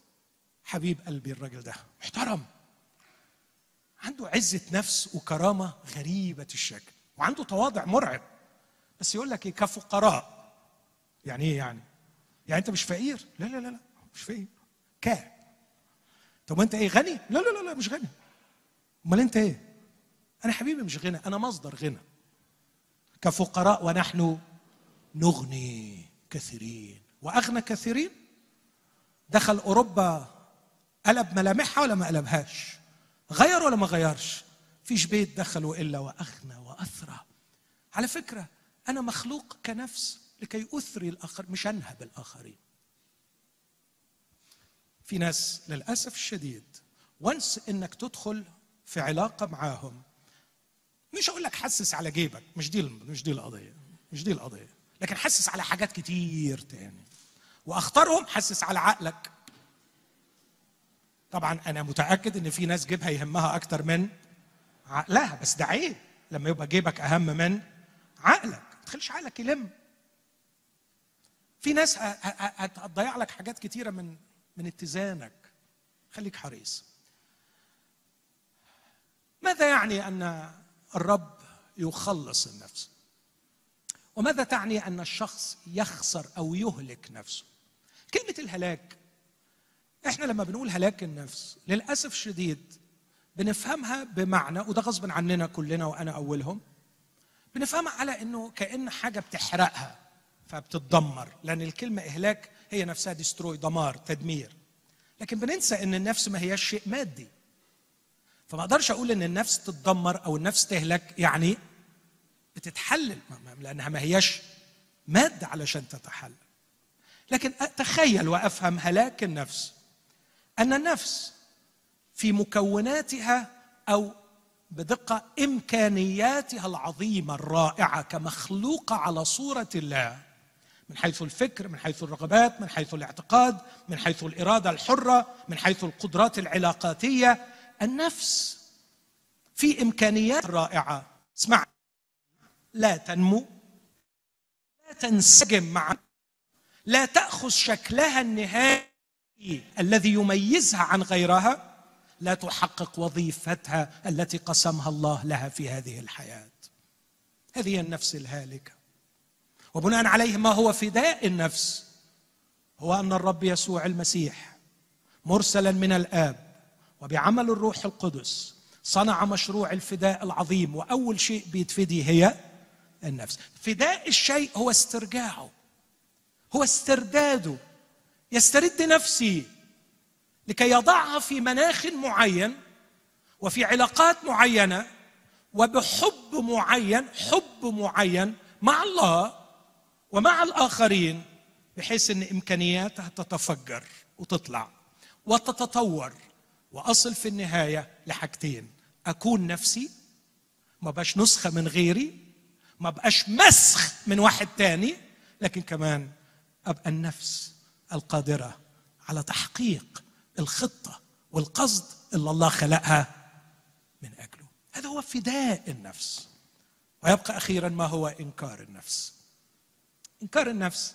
حبيب قلبي الراجل ده محترم عنده عزة نفس وكرامة غريبة الشكل وعنده تواضع مرعب بس يقول لك ايه كفقراء يعني ايه يعني؟ يعني انت مش فقير؟ لا لا لا لا مش فقير كا طب وانت ايه غني؟ لا لا لا لا مش غني امال انت ايه؟ انا حبيبي مش غنى انا مصدر غنى كفقراء ونحن نغني كثيرين واغنى كثيرين دخل اوروبا قلب ملامحها ولا ما قلبهاش غير ولا ما غيرش فيش بيت دخلوا الا واغنى واثرى على فكره انا مخلوق كنفس لكي اثري الاخر مش انهب الاخرين في ناس للاسف الشديد وانس انك تدخل في علاقه معاهم مش هقول لك حسس على جيبك مش دي مش دي القضيه مش دي القضيه لكن حسس على حاجات كتير تاني واخطرهم حسس على عقلك طبعا انا متاكد ان في ناس جيبها يهمها اكتر من عقلها بس ده عيب لما يبقى جيبك اهم من عقلك ما تخليش عقلك يلم في ناس ه- ه- ه- هتضيع لك حاجات كتيره من من اتزانك خليك حريص ماذا يعني ان الرب يخلص النفس وماذا تعني ان الشخص يخسر او يهلك نفسه كلمه الهلاك احنا لما بنقول هلاك النفس للاسف الشديد بنفهمها بمعنى وده غصب عننا كلنا وانا اولهم بنفهمها على انه كان حاجه بتحرقها فبتتدمر لان الكلمه اهلاك هي نفسها ديستروي دمار تدمير لكن بننسى ان النفس ما هياش شيء مادي فما اقدرش اقول ان النفس تتدمر او النفس تهلك يعني بتتحلل ما- ما- لانها ما هياش ماده علشان تتحلل لكن اتخيل وافهم هلاك النفس ان النفس في مكوناتها او بدقه امكانياتها العظيمه الرائعه كمخلوقه على صوره الله من حيث الفكر من حيث الرغبات من حيث الاعتقاد من حيث الاراده الحره من حيث القدرات العلاقاتيه النفس في امكانيات رائعه اسمع لا تنمو لا تنسجم مع لا تاخذ شكلها النهائي الذي يميزها عن غيرها لا تحقق وظيفتها التي قسمها الله لها في هذه الحياه هذه هي النفس الهالكه وبناء عليه ما هو فداء النفس هو ان الرب يسوع المسيح مرسلا من الاب وبعمل الروح القدس صنع مشروع الفداء العظيم واول شيء بيتفدي هي النفس فداء الشيء هو استرجاعه هو استرداده يسترد نفسي لكي يضعها في مناخ معين وفي علاقات معينه وبحب معين حب معين مع الله ومع الاخرين بحيث ان امكانياتها تتفجر وتطلع وتتطور واصل في النهايه لحاجتين اكون نفسي ما بقاش نسخه من غيري ما بقاش مسخ من واحد تاني لكن كمان ابقى النفس القادره على تحقيق الخطه والقصد اللي الله خلقها من اجله هذا هو فداء النفس ويبقى اخيرا ما هو انكار النفس انكار النفس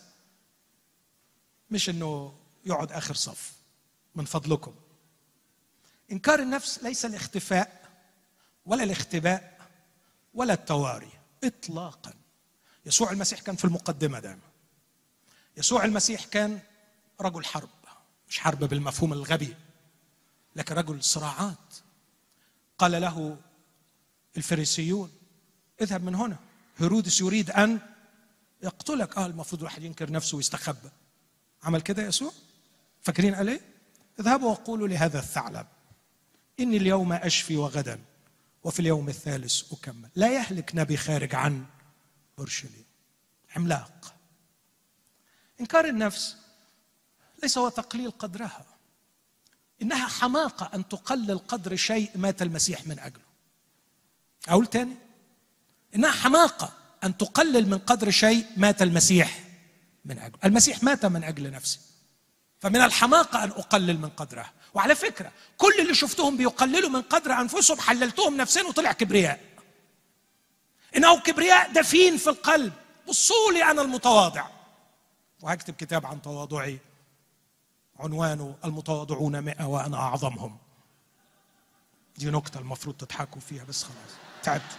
مش انه يقعد اخر صف من فضلكم انكار النفس ليس الاختفاء ولا الاختباء ولا التواري اطلاقا يسوع المسيح كان في المقدمه دائما يسوع المسيح كان رجل حرب مش حرب بالمفهوم الغبي لكن رجل صراعات قال له الفريسيون اذهب من هنا هيرودس يريد ان يقتلك اه المفروض الواحد ينكر نفسه ويستخبى عمل كده يسوع فاكرين قال ايه اذهبوا وقولوا لهذا الثعلب اني اليوم اشفي وغدا وفي اليوم الثالث اكمل لا يهلك نبي خارج عن اورشليم عملاق انكار النفس ليس هو تقليل قدرها انها حماقه ان تقلل قدر شيء مات المسيح من اجله اقول تاني انها حماقه ان تقلل من قدر شيء مات المسيح من اجله المسيح مات من اجل نفسه فمن الحماقه ان اقلل من قدرها وعلى فكره كل اللي شفتهم بيقللوا من قدر انفسهم حللتهم نفسين وطلع كبرياء انه كبرياء دفين في القلب بصوا لي انا المتواضع وهكتب كتاب عن تواضعي عنوانه المتواضعون مئة وأنا أعظمهم دي نكتة المفروض تضحكوا فيها بس خلاص تعبت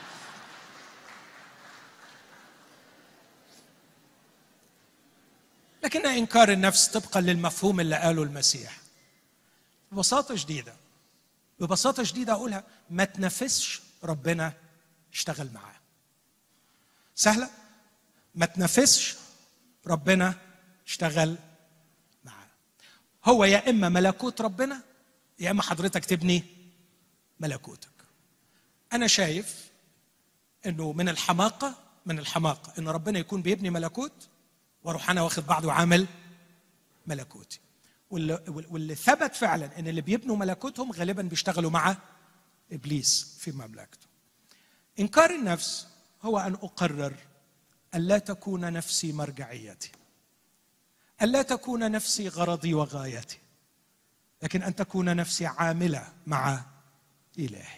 لكن إنكار النفس طبقا للمفهوم اللي قاله المسيح ببساطة شديدة ببساطة شديدة أقولها ما تنافسش ربنا اشتغل معاه سهلة ما تنافسش ربنا اشتغل معاه هو يا إما ملكوت ربنا يا إما حضرتك تبني ملكوتك أنا شايف إنه من الحماقة من الحماقة إن ربنا يكون بيبني ملكوت واروح انا واخد بعض وعامل ملكوتي واللي, واللي ثبت فعلا ان اللي بيبنوا ملكوتهم غالبا بيشتغلوا مع ابليس في مملكته انكار النفس هو ان اقرر الا تكون نفسي مرجعيتي الا تكون نفسي غرضي وغايتي لكن ان تكون نفسي عامله مع الهي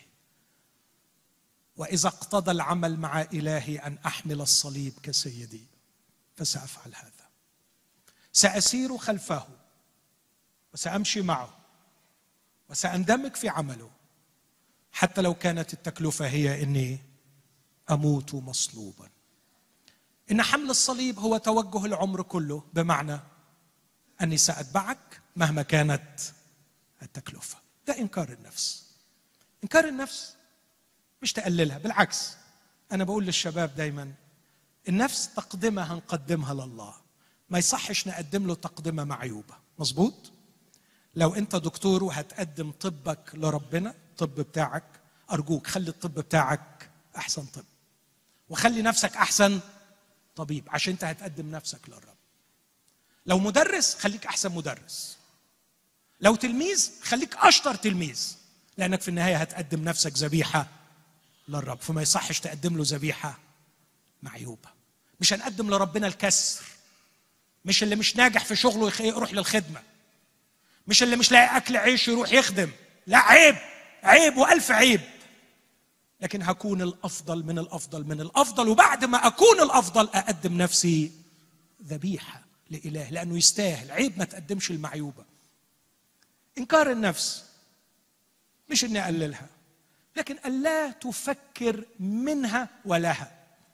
واذا اقتضى العمل مع الهي ان احمل الصليب كسيدي فسافعل هذا ساسير خلفه وسامشي معه وساندمج في عمله حتى لو كانت التكلفه هي اني اموت مصلوبا ان حمل الصليب هو توجه العمر كله بمعنى اني ساتبعك مهما كانت التكلفه ده انكار النفس انكار النفس مش تقللها بالعكس انا بقول للشباب دايما النفس تقدمة هنقدمها لله ما يصحش نقدم له تقدمة معيوبة مظبوط لو انت دكتور وهتقدم طبك لربنا الطب بتاعك ارجوك خلي الطب بتاعك احسن طب وخلي نفسك احسن طبيب عشان انت هتقدم نفسك للرب لو مدرس خليك احسن مدرس لو تلميذ خليك اشطر تلميذ لانك في النهايه هتقدم نفسك ذبيحه للرب فما يصحش تقدم له ذبيحه معيوبه مش هنقدم لربنا الكسر مش اللي مش ناجح في شغله يخ- يروح للخدمه مش اللي مش لاقي اكل عيش يروح يخدم لا عيب عيب والف عيب لكن هكون الافضل من الافضل من الافضل وبعد ما اكون الافضل اقدم نفسي ذبيحه لاله لانه يستاهل عيب ما تقدمش المعيوبه انكار النفس مش اني اقللها لكن الا تفكر منها ولها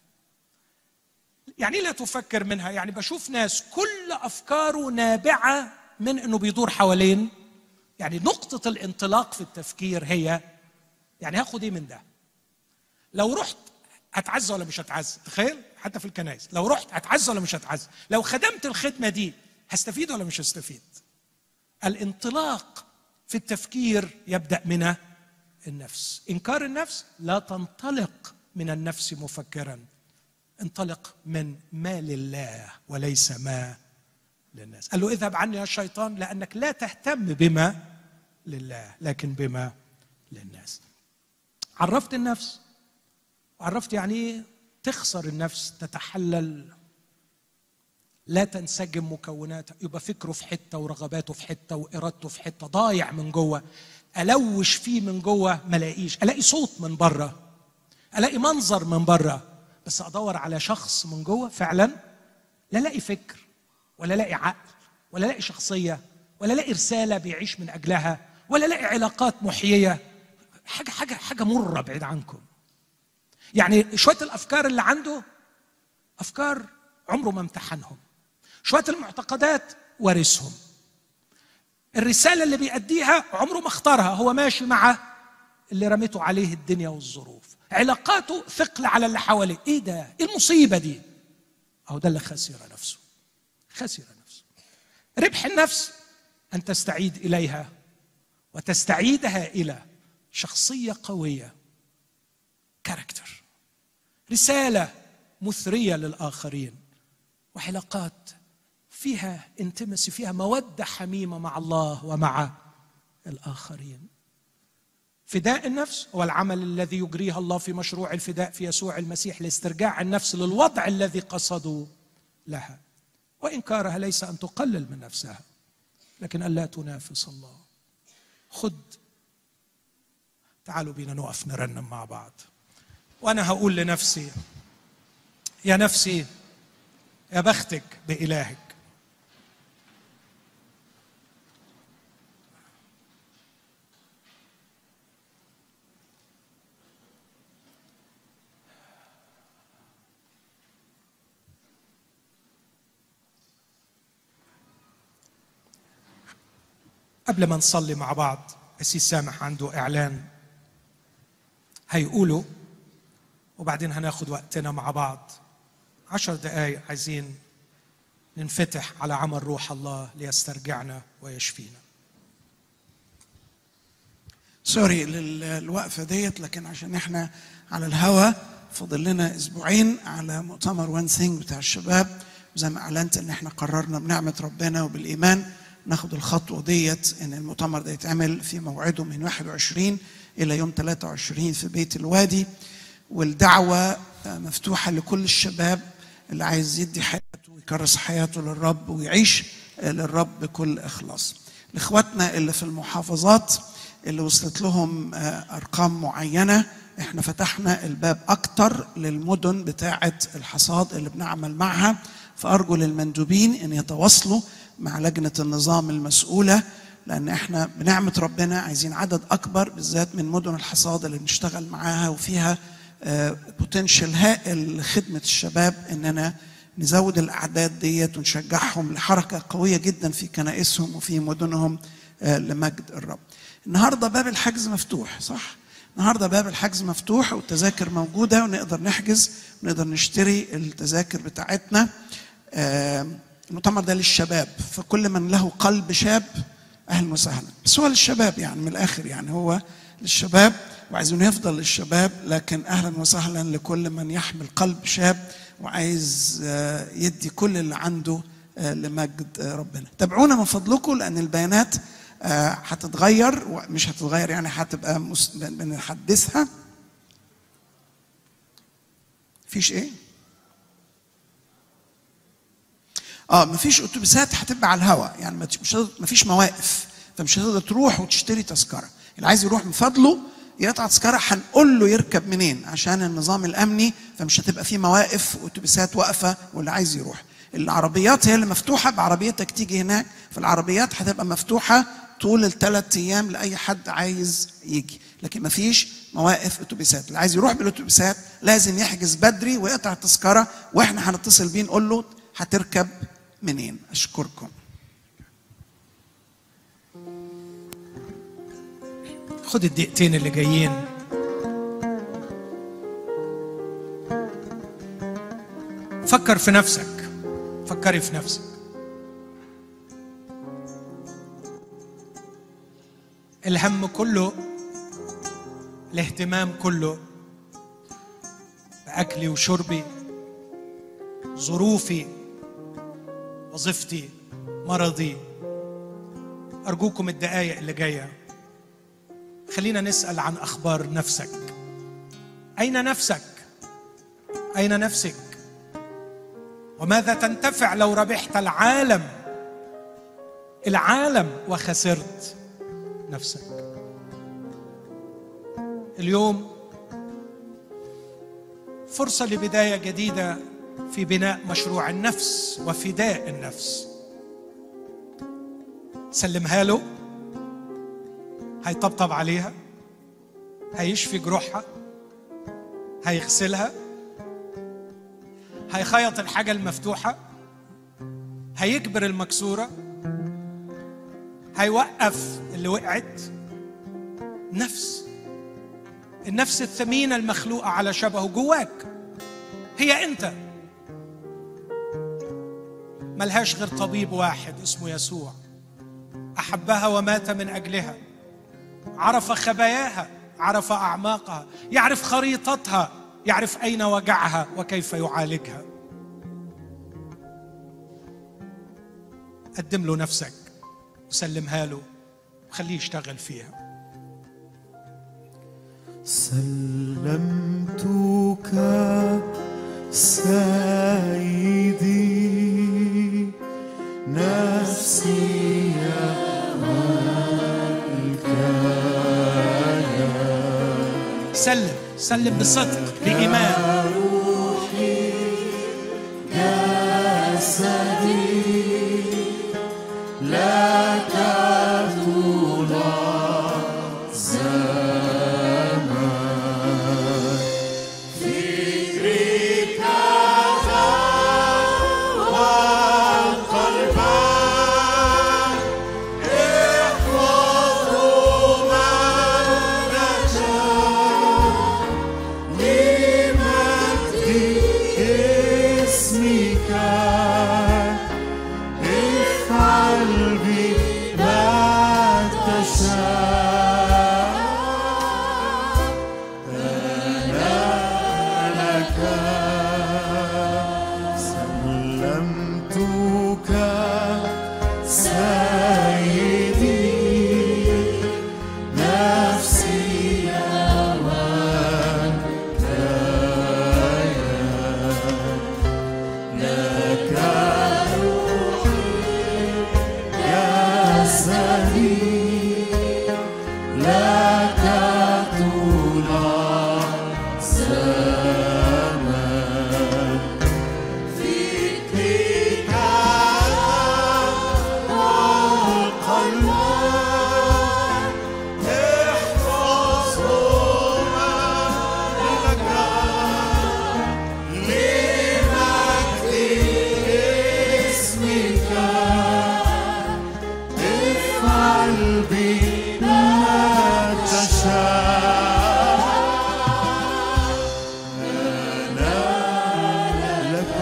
يعني إيه لا تفكر منها يعني بشوف ناس كل افكاره نابعه من انه بيدور حوالين يعني نقطه الانطلاق في التفكير هي يعني هاخد ايه من ده لو رحت هتعزى ولا مش هتعزى تخيل حتى في الكنائس لو رحت هتعزى ولا مش هتعزى لو خدمت الخدمه دي هستفيد ولا مش هستفيد الانطلاق في التفكير يبدا من النفس انكار النفس لا تنطلق من النفس مفكرا انطلق من ما لله وليس ما للناس قال له اذهب عني يا الشيطان لانك لا تهتم بما لله لكن بما للناس عرفت النفس وعرفت يعني ايه تخسر النفس تتحلل لا تنسجم مكوناتها يبقى فكره في حته ورغباته في حته وارادته في حته ضايع من جوه الوش فيه من جوه ما الاقيش الاقي صوت من بره الاقي منظر من بره بس ادور على شخص من جوه فعلا لا الاقي فكر ولا الاقي عقل ولا الاقي شخصيه ولا الاقي رساله بيعيش من اجلها ولا الاقي علاقات محييه حاجه حاجه حاجه مره بعيد عنكم يعني شويه الافكار اللي عنده افكار عمره ما امتحنهم شويه المعتقدات وارثهم الرساله اللي بيأديها عمره ما اختارها هو ماشي مع اللي رميته عليه الدنيا والظروف علاقاته ثقل على اللي حواليه ايه ده ايه المصيبه دي اهو ده اللي خسر نفسه خسر نفسه ربح النفس ان تستعيد اليها وتستعيدها الى شخصيه قويه كاركتر رساله مثريه للاخرين وعلاقات فيها انتمسي فيها موده حميمه مع الله ومع الاخرين فداء النفس هو العمل الذي يجريه الله في مشروع الفداء في يسوع المسيح لاسترجاع النفس للوضع الذي قصدوا لها وانكارها ليس ان تقلل من نفسها لكن الا تنافس الله خد تعالوا بينا نقف نرنم مع بعض وانا هقول لنفسي يا نفسي يا بختك بالهك قبل ما نصلي مع بعض أسيس سامح عنده إعلان هيقوله وبعدين هناخد وقتنا مع بعض عشر دقايق عايزين ننفتح على عمل روح الله ليسترجعنا ويشفينا سوري للوقفة ديت لكن عشان احنا على الهوا فاضل لنا اسبوعين على مؤتمر وان ثينج بتاع الشباب وزي ما اعلنت ان احنا قررنا بنعمة ربنا وبالايمان ناخد الخطوة ديت ان المؤتمر ده يتعمل في موعده من 21 الى يوم 23 في بيت الوادي والدعوة مفتوحة لكل الشباب اللي عايز يدي حياته ويكرس حياته للرب ويعيش للرب بكل اخلاص. لاخواتنا اللي في المحافظات اللي وصلت لهم ارقام معينه احنا فتحنا الباب اكتر للمدن بتاعه الحصاد اللي بنعمل معها فارجو للمندوبين ان يتواصلوا مع لجنه النظام المسؤوله لان احنا بنعمه ربنا عايزين عدد اكبر بالذات من مدن الحصاد اللي بنشتغل معاها وفيها بوتنشال هائل لخدمه الشباب اننا نزود الاعداد ديت ونشجعهم لحركه قويه جدا في كنائسهم وفي مدنهم لمجد الرب. النهارده باب الحجز مفتوح صح؟ النهارده باب الحجز مفتوح والتذاكر موجوده ونقدر نحجز ونقدر نشتري التذاكر بتاعتنا. المؤتمر ده للشباب فكل من له قلب شاب اهلا وسهلا بس هو للشباب يعني من الاخر يعني هو للشباب وعايزين يفضل للشباب لكن اهلا وسهلا لكل من يحمل قلب شاب وعايز يدي كل اللي عنده لمجد ربنا تابعونا من فضلكم لان البيانات هتتغير مش هتتغير يعني هتبقى بنحدثها فيش ايه اه مفيش اتوبيسات هتبقى على الهواء يعني مش مفيش مواقف فمش هتقدر تروح وتشتري تذكره اللي عايز يروح من فضله يقطع تذكره هنقول له يركب منين عشان النظام الامني فمش هتبقى فيه مواقف واتوبيسات واقفه واللي عايز يروح العربيات هي اللي مفتوحه بعربيتك تيجي هناك فالعربيات هتبقى مفتوحه طول الثلاث ايام لاي حد عايز يجي لكن مفيش مواقف اتوبيسات اللي عايز يروح بالاتوبيسات لازم يحجز بدري ويقطع التذكره واحنا هنتصل بيه نقول له هتركب منين اشكركم خد الدقيقتين اللي جايين فكر في نفسك فكري في نفسك الهم كله الاهتمام كله بأكلي وشربي ظروفي وظيفتي مرضي أرجوكم الدقايق اللي جايه خلينا نسال عن اخبار نفسك اين نفسك اين نفسك وماذا تنتفع لو ربحت العالم العالم وخسرت نفسك اليوم فرصه لبدايه جديده في بناء مشروع النفس وفداء النفس سلمها له هيطبطب عليها هيشفي جروحها هيغسلها هيخيط الحاجة المفتوحة هيجبر المكسورة هيوقف اللي وقعت نفس النفس الثمينة المخلوقة على شبهه جواك هي أنت ملهاش غير طبيب واحد اسمه يسوع أحبها ومات من أجلها عرف خباياها عرف اعماقها يعرف خريطتها يعرف اين وجعها وكيف يعالجها قدم له نفسك وسلمها له وخليه يشتغل فيها سلمتك سيدي نفسي سلم سلم بصدق بإيمان والقلب اسمك افعل بي ما تشاء أنا لك سلمتك سيدي نفسي وانت لك روحي جسدي لك طول الزمان فيك والقلب احفظهما لك لمجد اسمك افعل بي ما تشاء أنا لك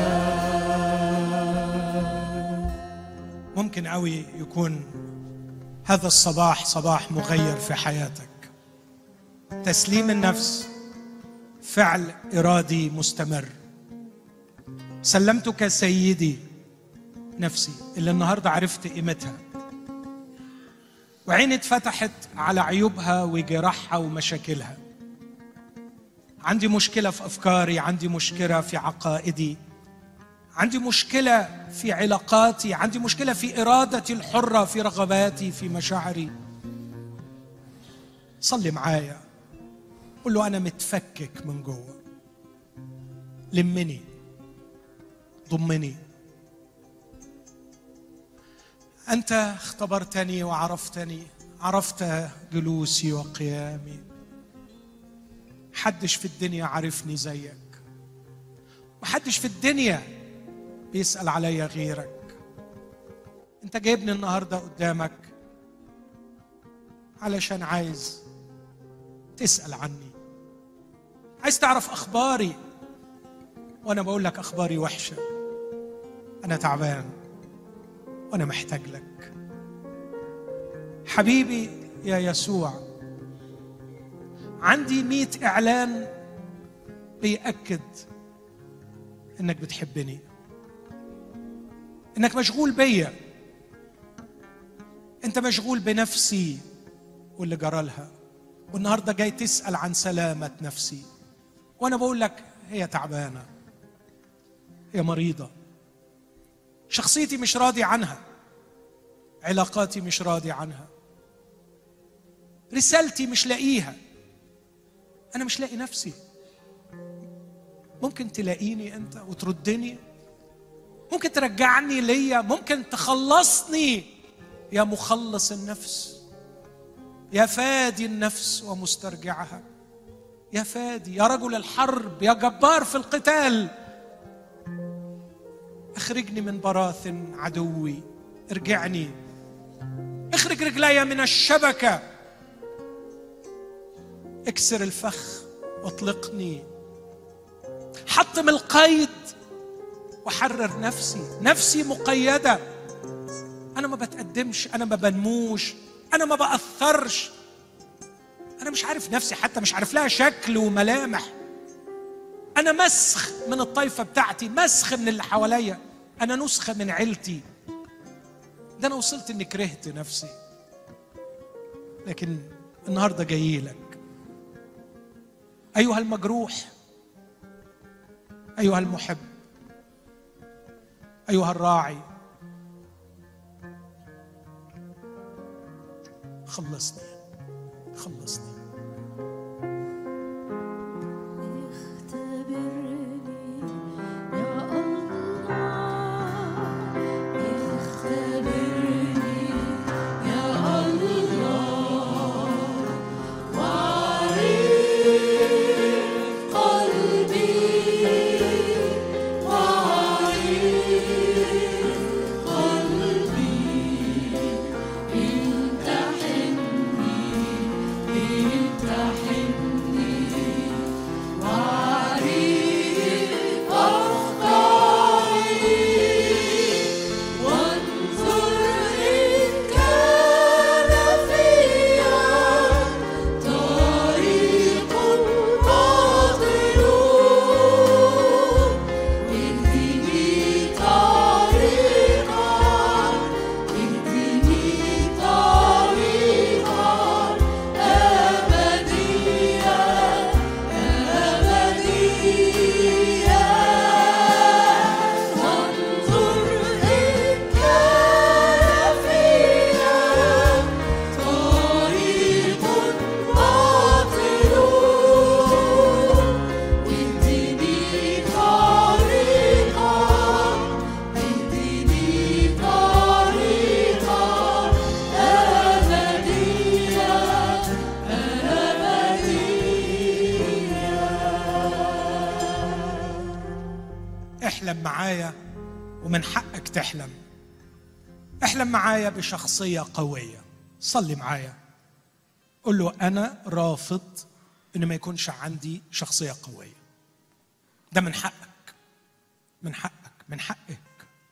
ممكن قوي يكون هذا الصباح صباح مغير في حياتك تسليم النفس فعل ارادي مستمر سلمتك سيدي نفسي اللي النهارده عرفت قيمتها وعيني اتفتحت على عيوبها وجراحها ومشاكلها عندي مشكله في افكاري عندي مشكله في عقائدي عندي مشكله في علاقاتي عندي مشكله في ارادتي الحره في رغباتي في مشاعري صلي معايا قول له انا متفكك من جوه لمني ضمني انت اختبرتني وعرفتني عرفت جلوسي وقيامي حدش في الدنيا عرفني زيك محدش في الدنيا بيسأل عليا غيرك انت جايبني النهارده قدامك علشان عايز تسأل عني عايز تعرف اخباري وانا بقول لك اخباري وحشه انا تعبان وانا محتاج لك حبيبي يا يسوع عندي مئة اعلان بيأكد انك بتحبني انك مشغول بيا انت مشغول بنفسي واللي جرالها والنهارده جاي تسال عن سلامه نفسي وانا بقول لك هي تعبانه هي مريضه شخصيتي مش راضي عنها علاقاتي مش راضي عنها رسالتي مش لاقيها انا مش لاقي نفسي ممكن تلاقيني انت وتردني ممكن ترجعني ليا ممكن تخلصني يا مخلص النفس يا فادي النفس ومسترجعها يا فادي يا رجل الحرب يا جبار في القتال اخرجني من براثن عدوي ارجعني اخرج رجلي من الشبكه اكسر الفخ واطلقني حطم القيد وحرر نفسي نفسي مقيده انا ما بتقدمش انا ما بنموش انا ما باثرش انا مش عارف نفسي حتى مش عارف لها شكل وملامح انا مسخ من الطائفه بتاعتي مسخ من اللي حواليا انا نسخه من عيلتي ده انا وصلت اني كرهت نفسي لكن النهارده جاي لك ايها المجروح ايها المحب ايها الراعي خلصني خلصني اختبرني يا الله اختبرني يا الله وعرف قلبي وعرف قلبي امتحني معايا ومن حقك تحلم احلم معايا بشخصيه قويه صلي معايا قل له انا رافض ان ما يكونش عندي شخصيه قويه ده من حقك من حقك من حقك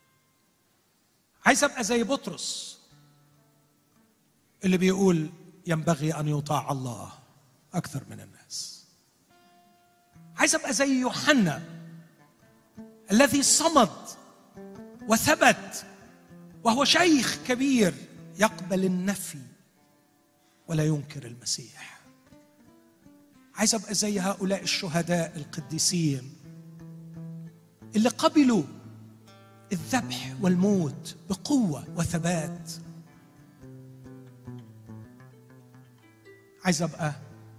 عايز ابقى زي بطرس اللي بيقول ينبغي ان يطاع الله اكثر من الناس عايز ابقى زي يوحنا الذي صمد وثبت وهو شيخ كبير يقبل النفي ولا ينكر المسيح عايز ابقى زي هؤلاء الشهداء القديسين اللي قبلوا الذبح والموت بقوه وثبات عايز ابقى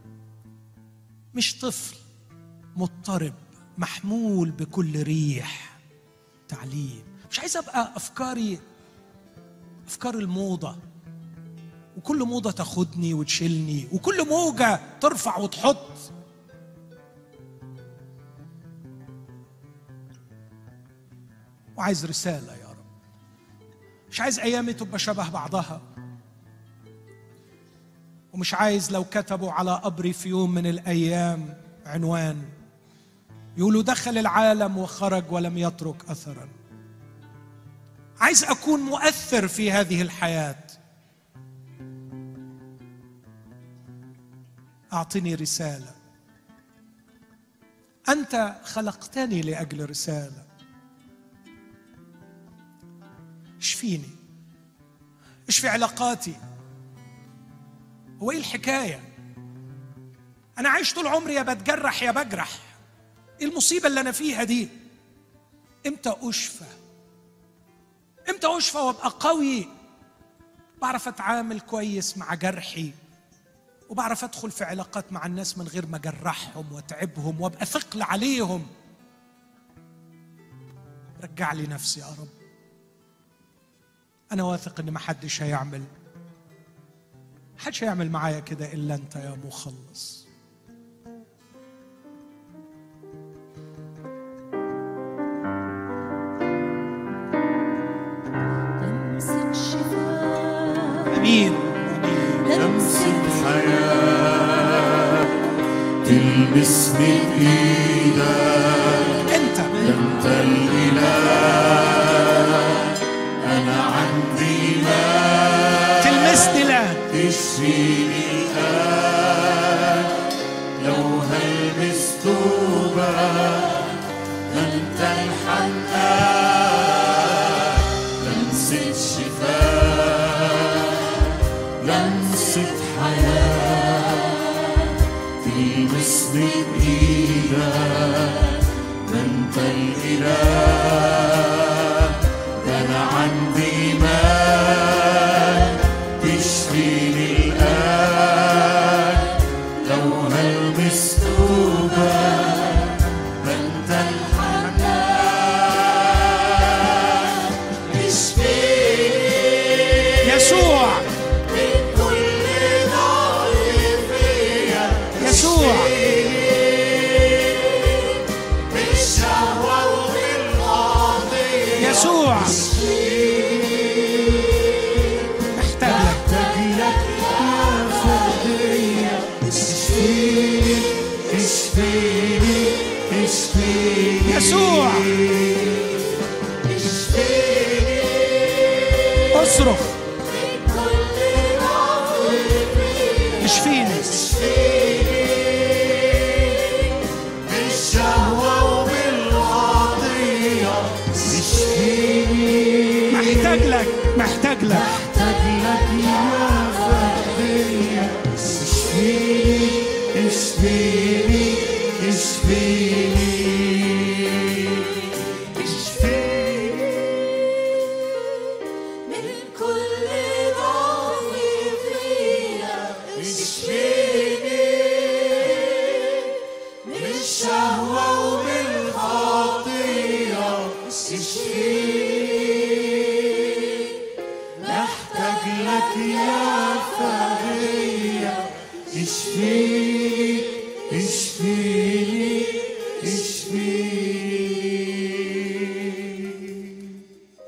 مش طفل مضطرب محمول بكل ريح تعليم مش عايز ابقى افكاري افكار الموضه وكل موضه تاخدني وتشيلني وكل موجه ترفع وتحط وعايز رساله يا رب مش عايز ايامي تبقى شبه بعضها ومش عايز لو كتبوا على قبري في يوم من الايام عنوان يقولوا دخل العالم وخرج ولم يترك اثرا عايز اكون مؤثر في هذه الحياه اعطني رساله انت خلقتني لاجل رساله اشفيني اشفي علاقاتي هو ايه الحكايه انا عايش طول عمري يا بتجرح يا بجرح ايه المصيبه اللي انا فيها دي امتى اشفى امتى اشفى وابقى قوي بعرف اتعامل كويس مع جرحي وبعرف ادخل في علاقات مع الناس من غير ما اجرحهم واتعبهم وابقى ثقل عليهم رجع لي نفسي يا رب انا واثق ان محدش هيعمل محدش هيعمل معايا كده الا انت يا مخلص لمسة شفاء امين لمسة حياة تلمسني بإيدك انت أنت الإله أنا عندي ما تلمسني الان تشفيني الآن لو هلمس ثوبك أنت الحنان لمسة شفاء لمسة حياة تلمسني بإيدك ده أنت الإله ده أنا عندي ما تشفيني الآن لو هلمس ثوبك ده أنت الحنان اشفيني يسوع من كل ضعف فيا يسوع بالشهوة وبالخطية يسوع محتاج لك اشفيني اشفيني اشفيني يسوع اشفيني اصرخ كل ضعف فيا اشفيني بالشهوة وبالخطية اشفيني محتاج لك محتاج لك محتاج لك يا فدية اشفيني اشفيني اشفيني اشفيني من كل ضعف فيا اشفيني من الشهوة وبالخطية اشفيني محتاج لك يا فدية اشفيني اشفيني اشفيني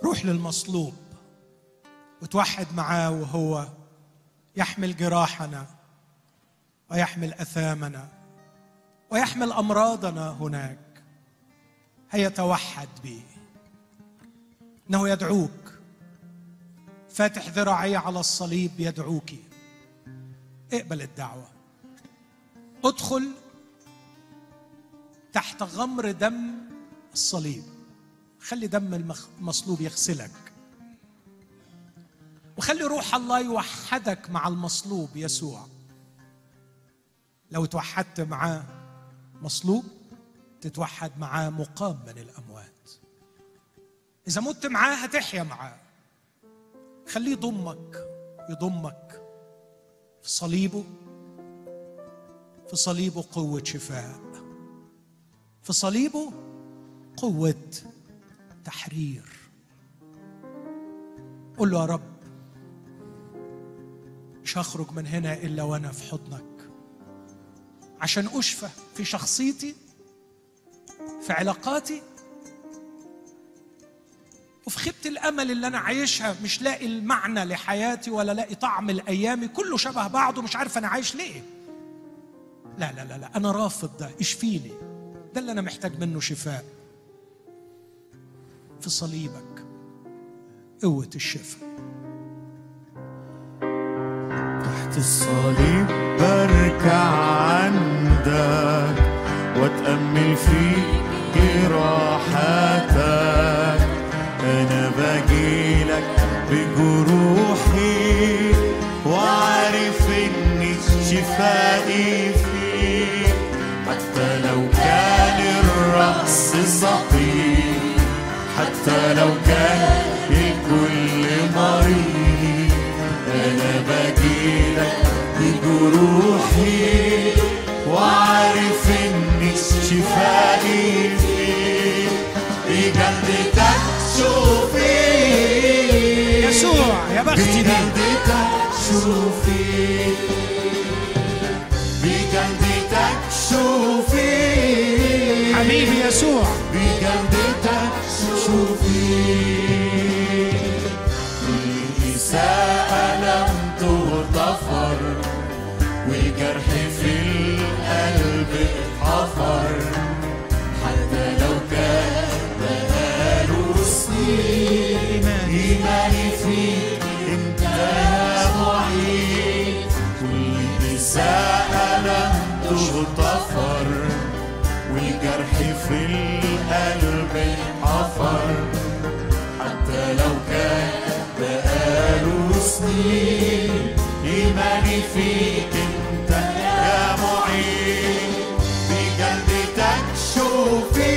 روح للمصلوب وتوحد معاه وهو يحمل جراحنا ويحمل اثامنا ويحمل امراضنا هناك هيا توحد به انه يدعوك فاتح ذراعيه على الصليب يدعوك اقبل الدعوه ادخل تحت غمر دم الصليب خلي دم المصلوب يغسلك وخلي روح الله يوحدك مع المصلوب يسوع لو توحدت معاه مصلوب تتوحد معاه مقام من الاموات اذا مت معاه هتحيا معاه خليه يضمك يضمك في صليبه في صليبه قوه شفاء في صليبه قوه تحرير قل له يا رب مش هخرج من هنا الا وانا في حضنك عشان اشفى في شخصيتي في علاقاتي وفي خيبة الأمل اللي أنا عايشها مش لاقي المعنى لحياتي ولا لاقي طعم الأيامي كله شبه بعضه مش عارف أنا عايش ليه لا لا لا لا أنا رافض ده اشفيني ده اللي أنا محتاج منه شفاء في صليبك قوة الشفاء تحت الصليب بركع عندك واتأمل في جراحاتك أنا بجيلك بجروحي وعارف إن شفائي فيك حتى لو كان الرأس سقيم حتى لو كان الكل مريض أنا بجيلك بجروحي وعارف إن شفائي فيك بجلدتك شوفي يسوع يا بختي دي بجلدتك شوفي بجلدتك شوفي حبيبي يسوع بجلدتك شوفي كل إساءة لم تغتفر والجرح في القلب اتحفر حتى لو كان بقاله سنين إيماني فيك انت يا معين كل إساءة لم تغتفر والجرح في القلب اتحفر حتى لو كان بقاله سنين إيماني فيك أنت يا معين بجلدتك شوفي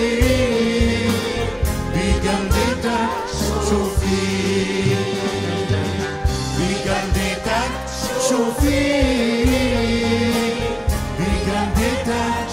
بجلدتك شوفي بجلدتك شوفي بجلدتك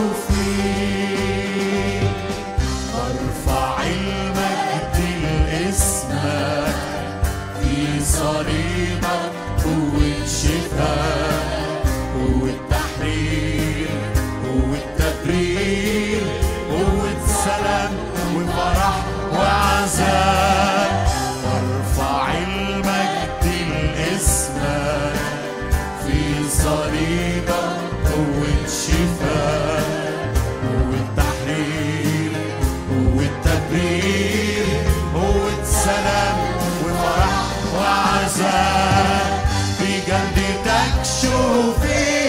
شوفي ارفع المجد لاسمك في صليبك قوة شفاء قوة تحرير قوة تبرير قوة سلام وفرح وعزاء ارفع المجد لاسمك في صليبك قوة شفاء قوة تحرير قوة تبرير قوة سلام وفرح وعزاء بجلدتك شوفي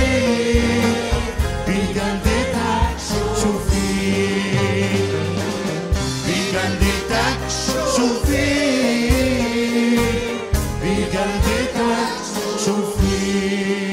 بجلدتك شوفي بجلدتك شوفي بجلدتك شوفي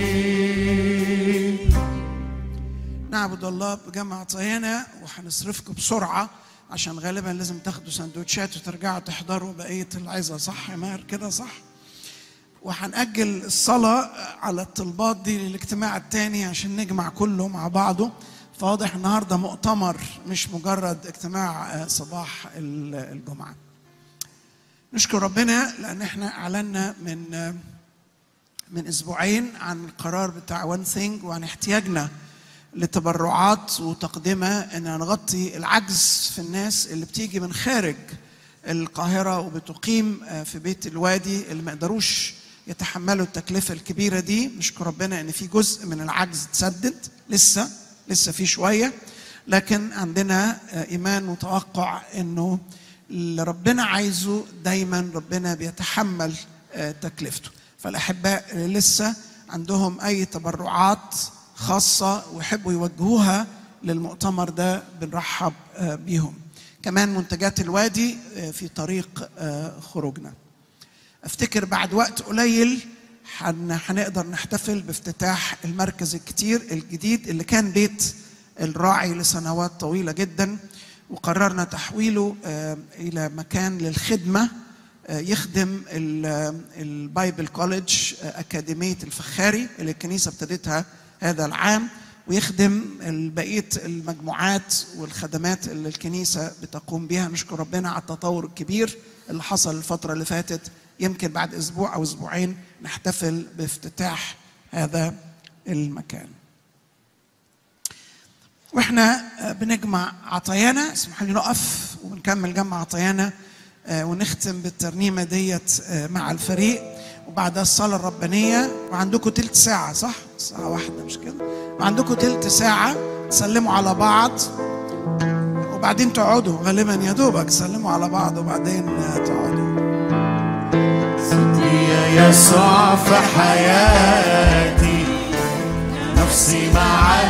نعبد الله بجمع طينا وهنصرفكم بسرعة عشان غالبا لازم تاخدوا سندوتشات وترجعوا تحضروا بقية العظة صح يا ماهر كده صح؟ وهنأجل الصلاة على الطلبات دي للاجتماع التاني عشان نجمع كله مع بعضه فواضح النهاردة مؤتمر مش مجرد اجتماع آه، صباح ال- الجمعة نشكر ربنا لأن احنا أعلنا من آه، من اسبوعين عن القرار بتاع وان ثينج وعن احتياجنا لتبرعات وتقدمه ان نغطي العجز في الناس اللي بتيجي من خارج القاهرة وبتقيم آه، في بيت الوادي اللي ما يقدروش يتحملوا التكلفة الكبيرة دي نشكر ربنا ان في جزء من العجز تسدد لسه لسه في شوية لكن عندنا آه، ايمان وتوقع انه اللي ربنا عايزه دايما ربنا بيتحمل آه، تكلفته فالاحباء اللي لسه عندهم اي تبرعات خاصه ويحبوا يوجهوها للمؤتمر ده بنرحب آه، بيهم كمان منتجات الوادي آه، في طريق آه، خروجنا افتكر بعد وقت قليل حن- هنقدر نحتفل بافتتاح المركز الكتير الجديد اللي كان بيت الراعي لسنوات طويله جدا وقررنا تحويله آه، الى مكان للخدمه آه، يخدم ال- آه، البايبل كوليدج آه، اكاديميه الفخاري اللي الكنيسه ابتدتها هذا العام ويخدم بقيه المجموعات والخدمات اللي الكنيسه بتقوم بها نشكر ربنا على التطور الكبير اللي حصل الفتره اللي فاتت يمكن بعد اسبوع او اسبوعين نحتفل بافتتاح هذا المكان واحنا آه، بنجمع عطايانا اسمح لي نقف وبنكمل جمع عطايانا آه، ونختم بالترنيمه ديت آه، مع الفريق وبعدها الصلاه الربانيه وعندكم تلت ساعه صح؟ ساعه واحده مش كده؟ وعندكم تلت ساعه تسلموا على بعض وبعدين تقعدوا غالبا يا دوبك تسلموا على بعض وبعدين آه، تقعدوا يا يسوع في حياتي نفسي معك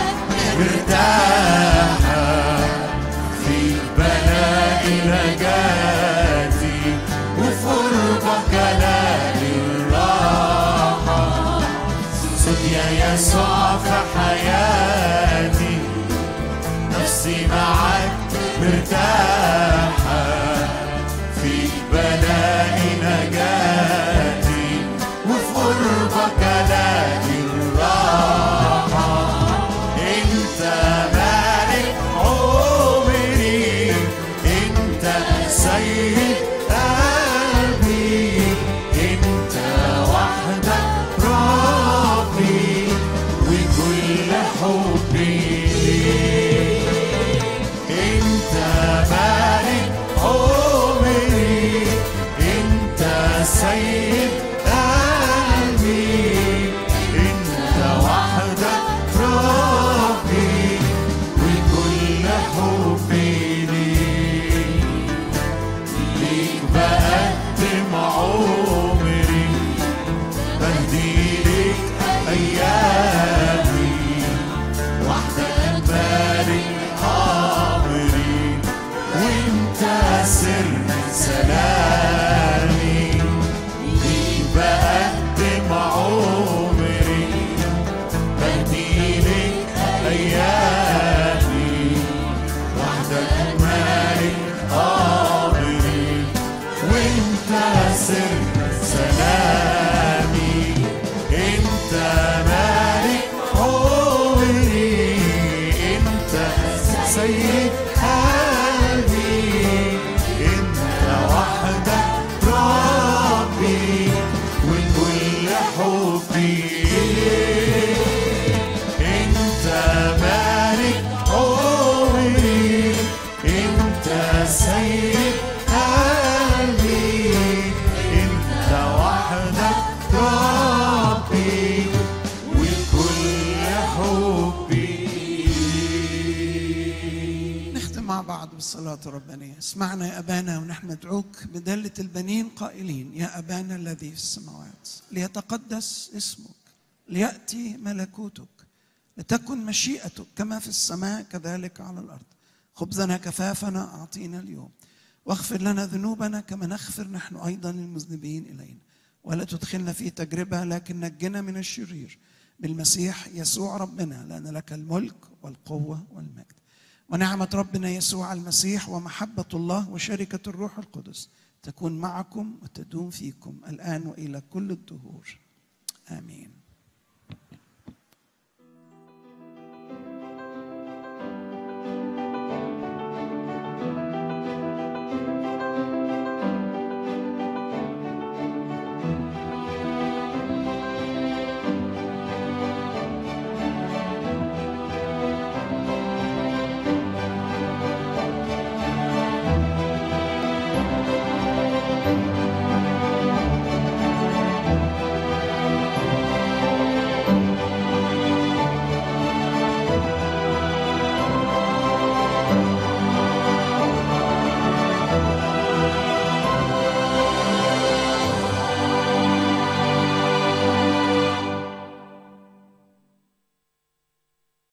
مرتاحة فيك بلاقي نجاتي وفي قربك الاقي الراحة صوت يا يسوع في حياتي نفسي معك مرتاحة فيك بلاقي نجاتي وفي قربك الاقي الراحة انت مالك عمري انت سيد قلبي انت وحدك ربي وكل حبي ليك انت مالك عمري انت سيد قلبي انت وحدك ربي وكل حبي ليك ليك بقدم عمري بهدي لك ايامي وحدك مالك امري وانت سر سلامي ليك بقدم عمري بدي لك ايامي وحدك مالك امري وانت سر سلامي انت مالك عمري انت سيد قلبي انت وحدك ربي وكل حبي انت مالك عمري انت سيد قلبي انت وحدك ربي وكل حبي نختم مع بعض بالصلاة الربانية اسمعنا يا أبانا ونحن ندعوك بدالة البنين قائلين يا أبانا الذي في السماوات ليتقدس اسمك ليأتي ملكوتك لتكن مشيئتك كما في السماء كذلك على الأرض خبزنا كفافنا أعطينا اليوم واغفر لنا ذنوبنا كما نغفر نحن أيضا للمذنبين إلينا ولا تدخلنا في تجربة لكن نجنا من الشرير بالمسيح يسوع ربنا لأن لك الملك والقوة والمجد ونعمة ربنا يسوع المسيح ومحبة الله وشركة الروح القدس تكون معكم وتدوم فيكم الآن وإلى كل الدهور آمين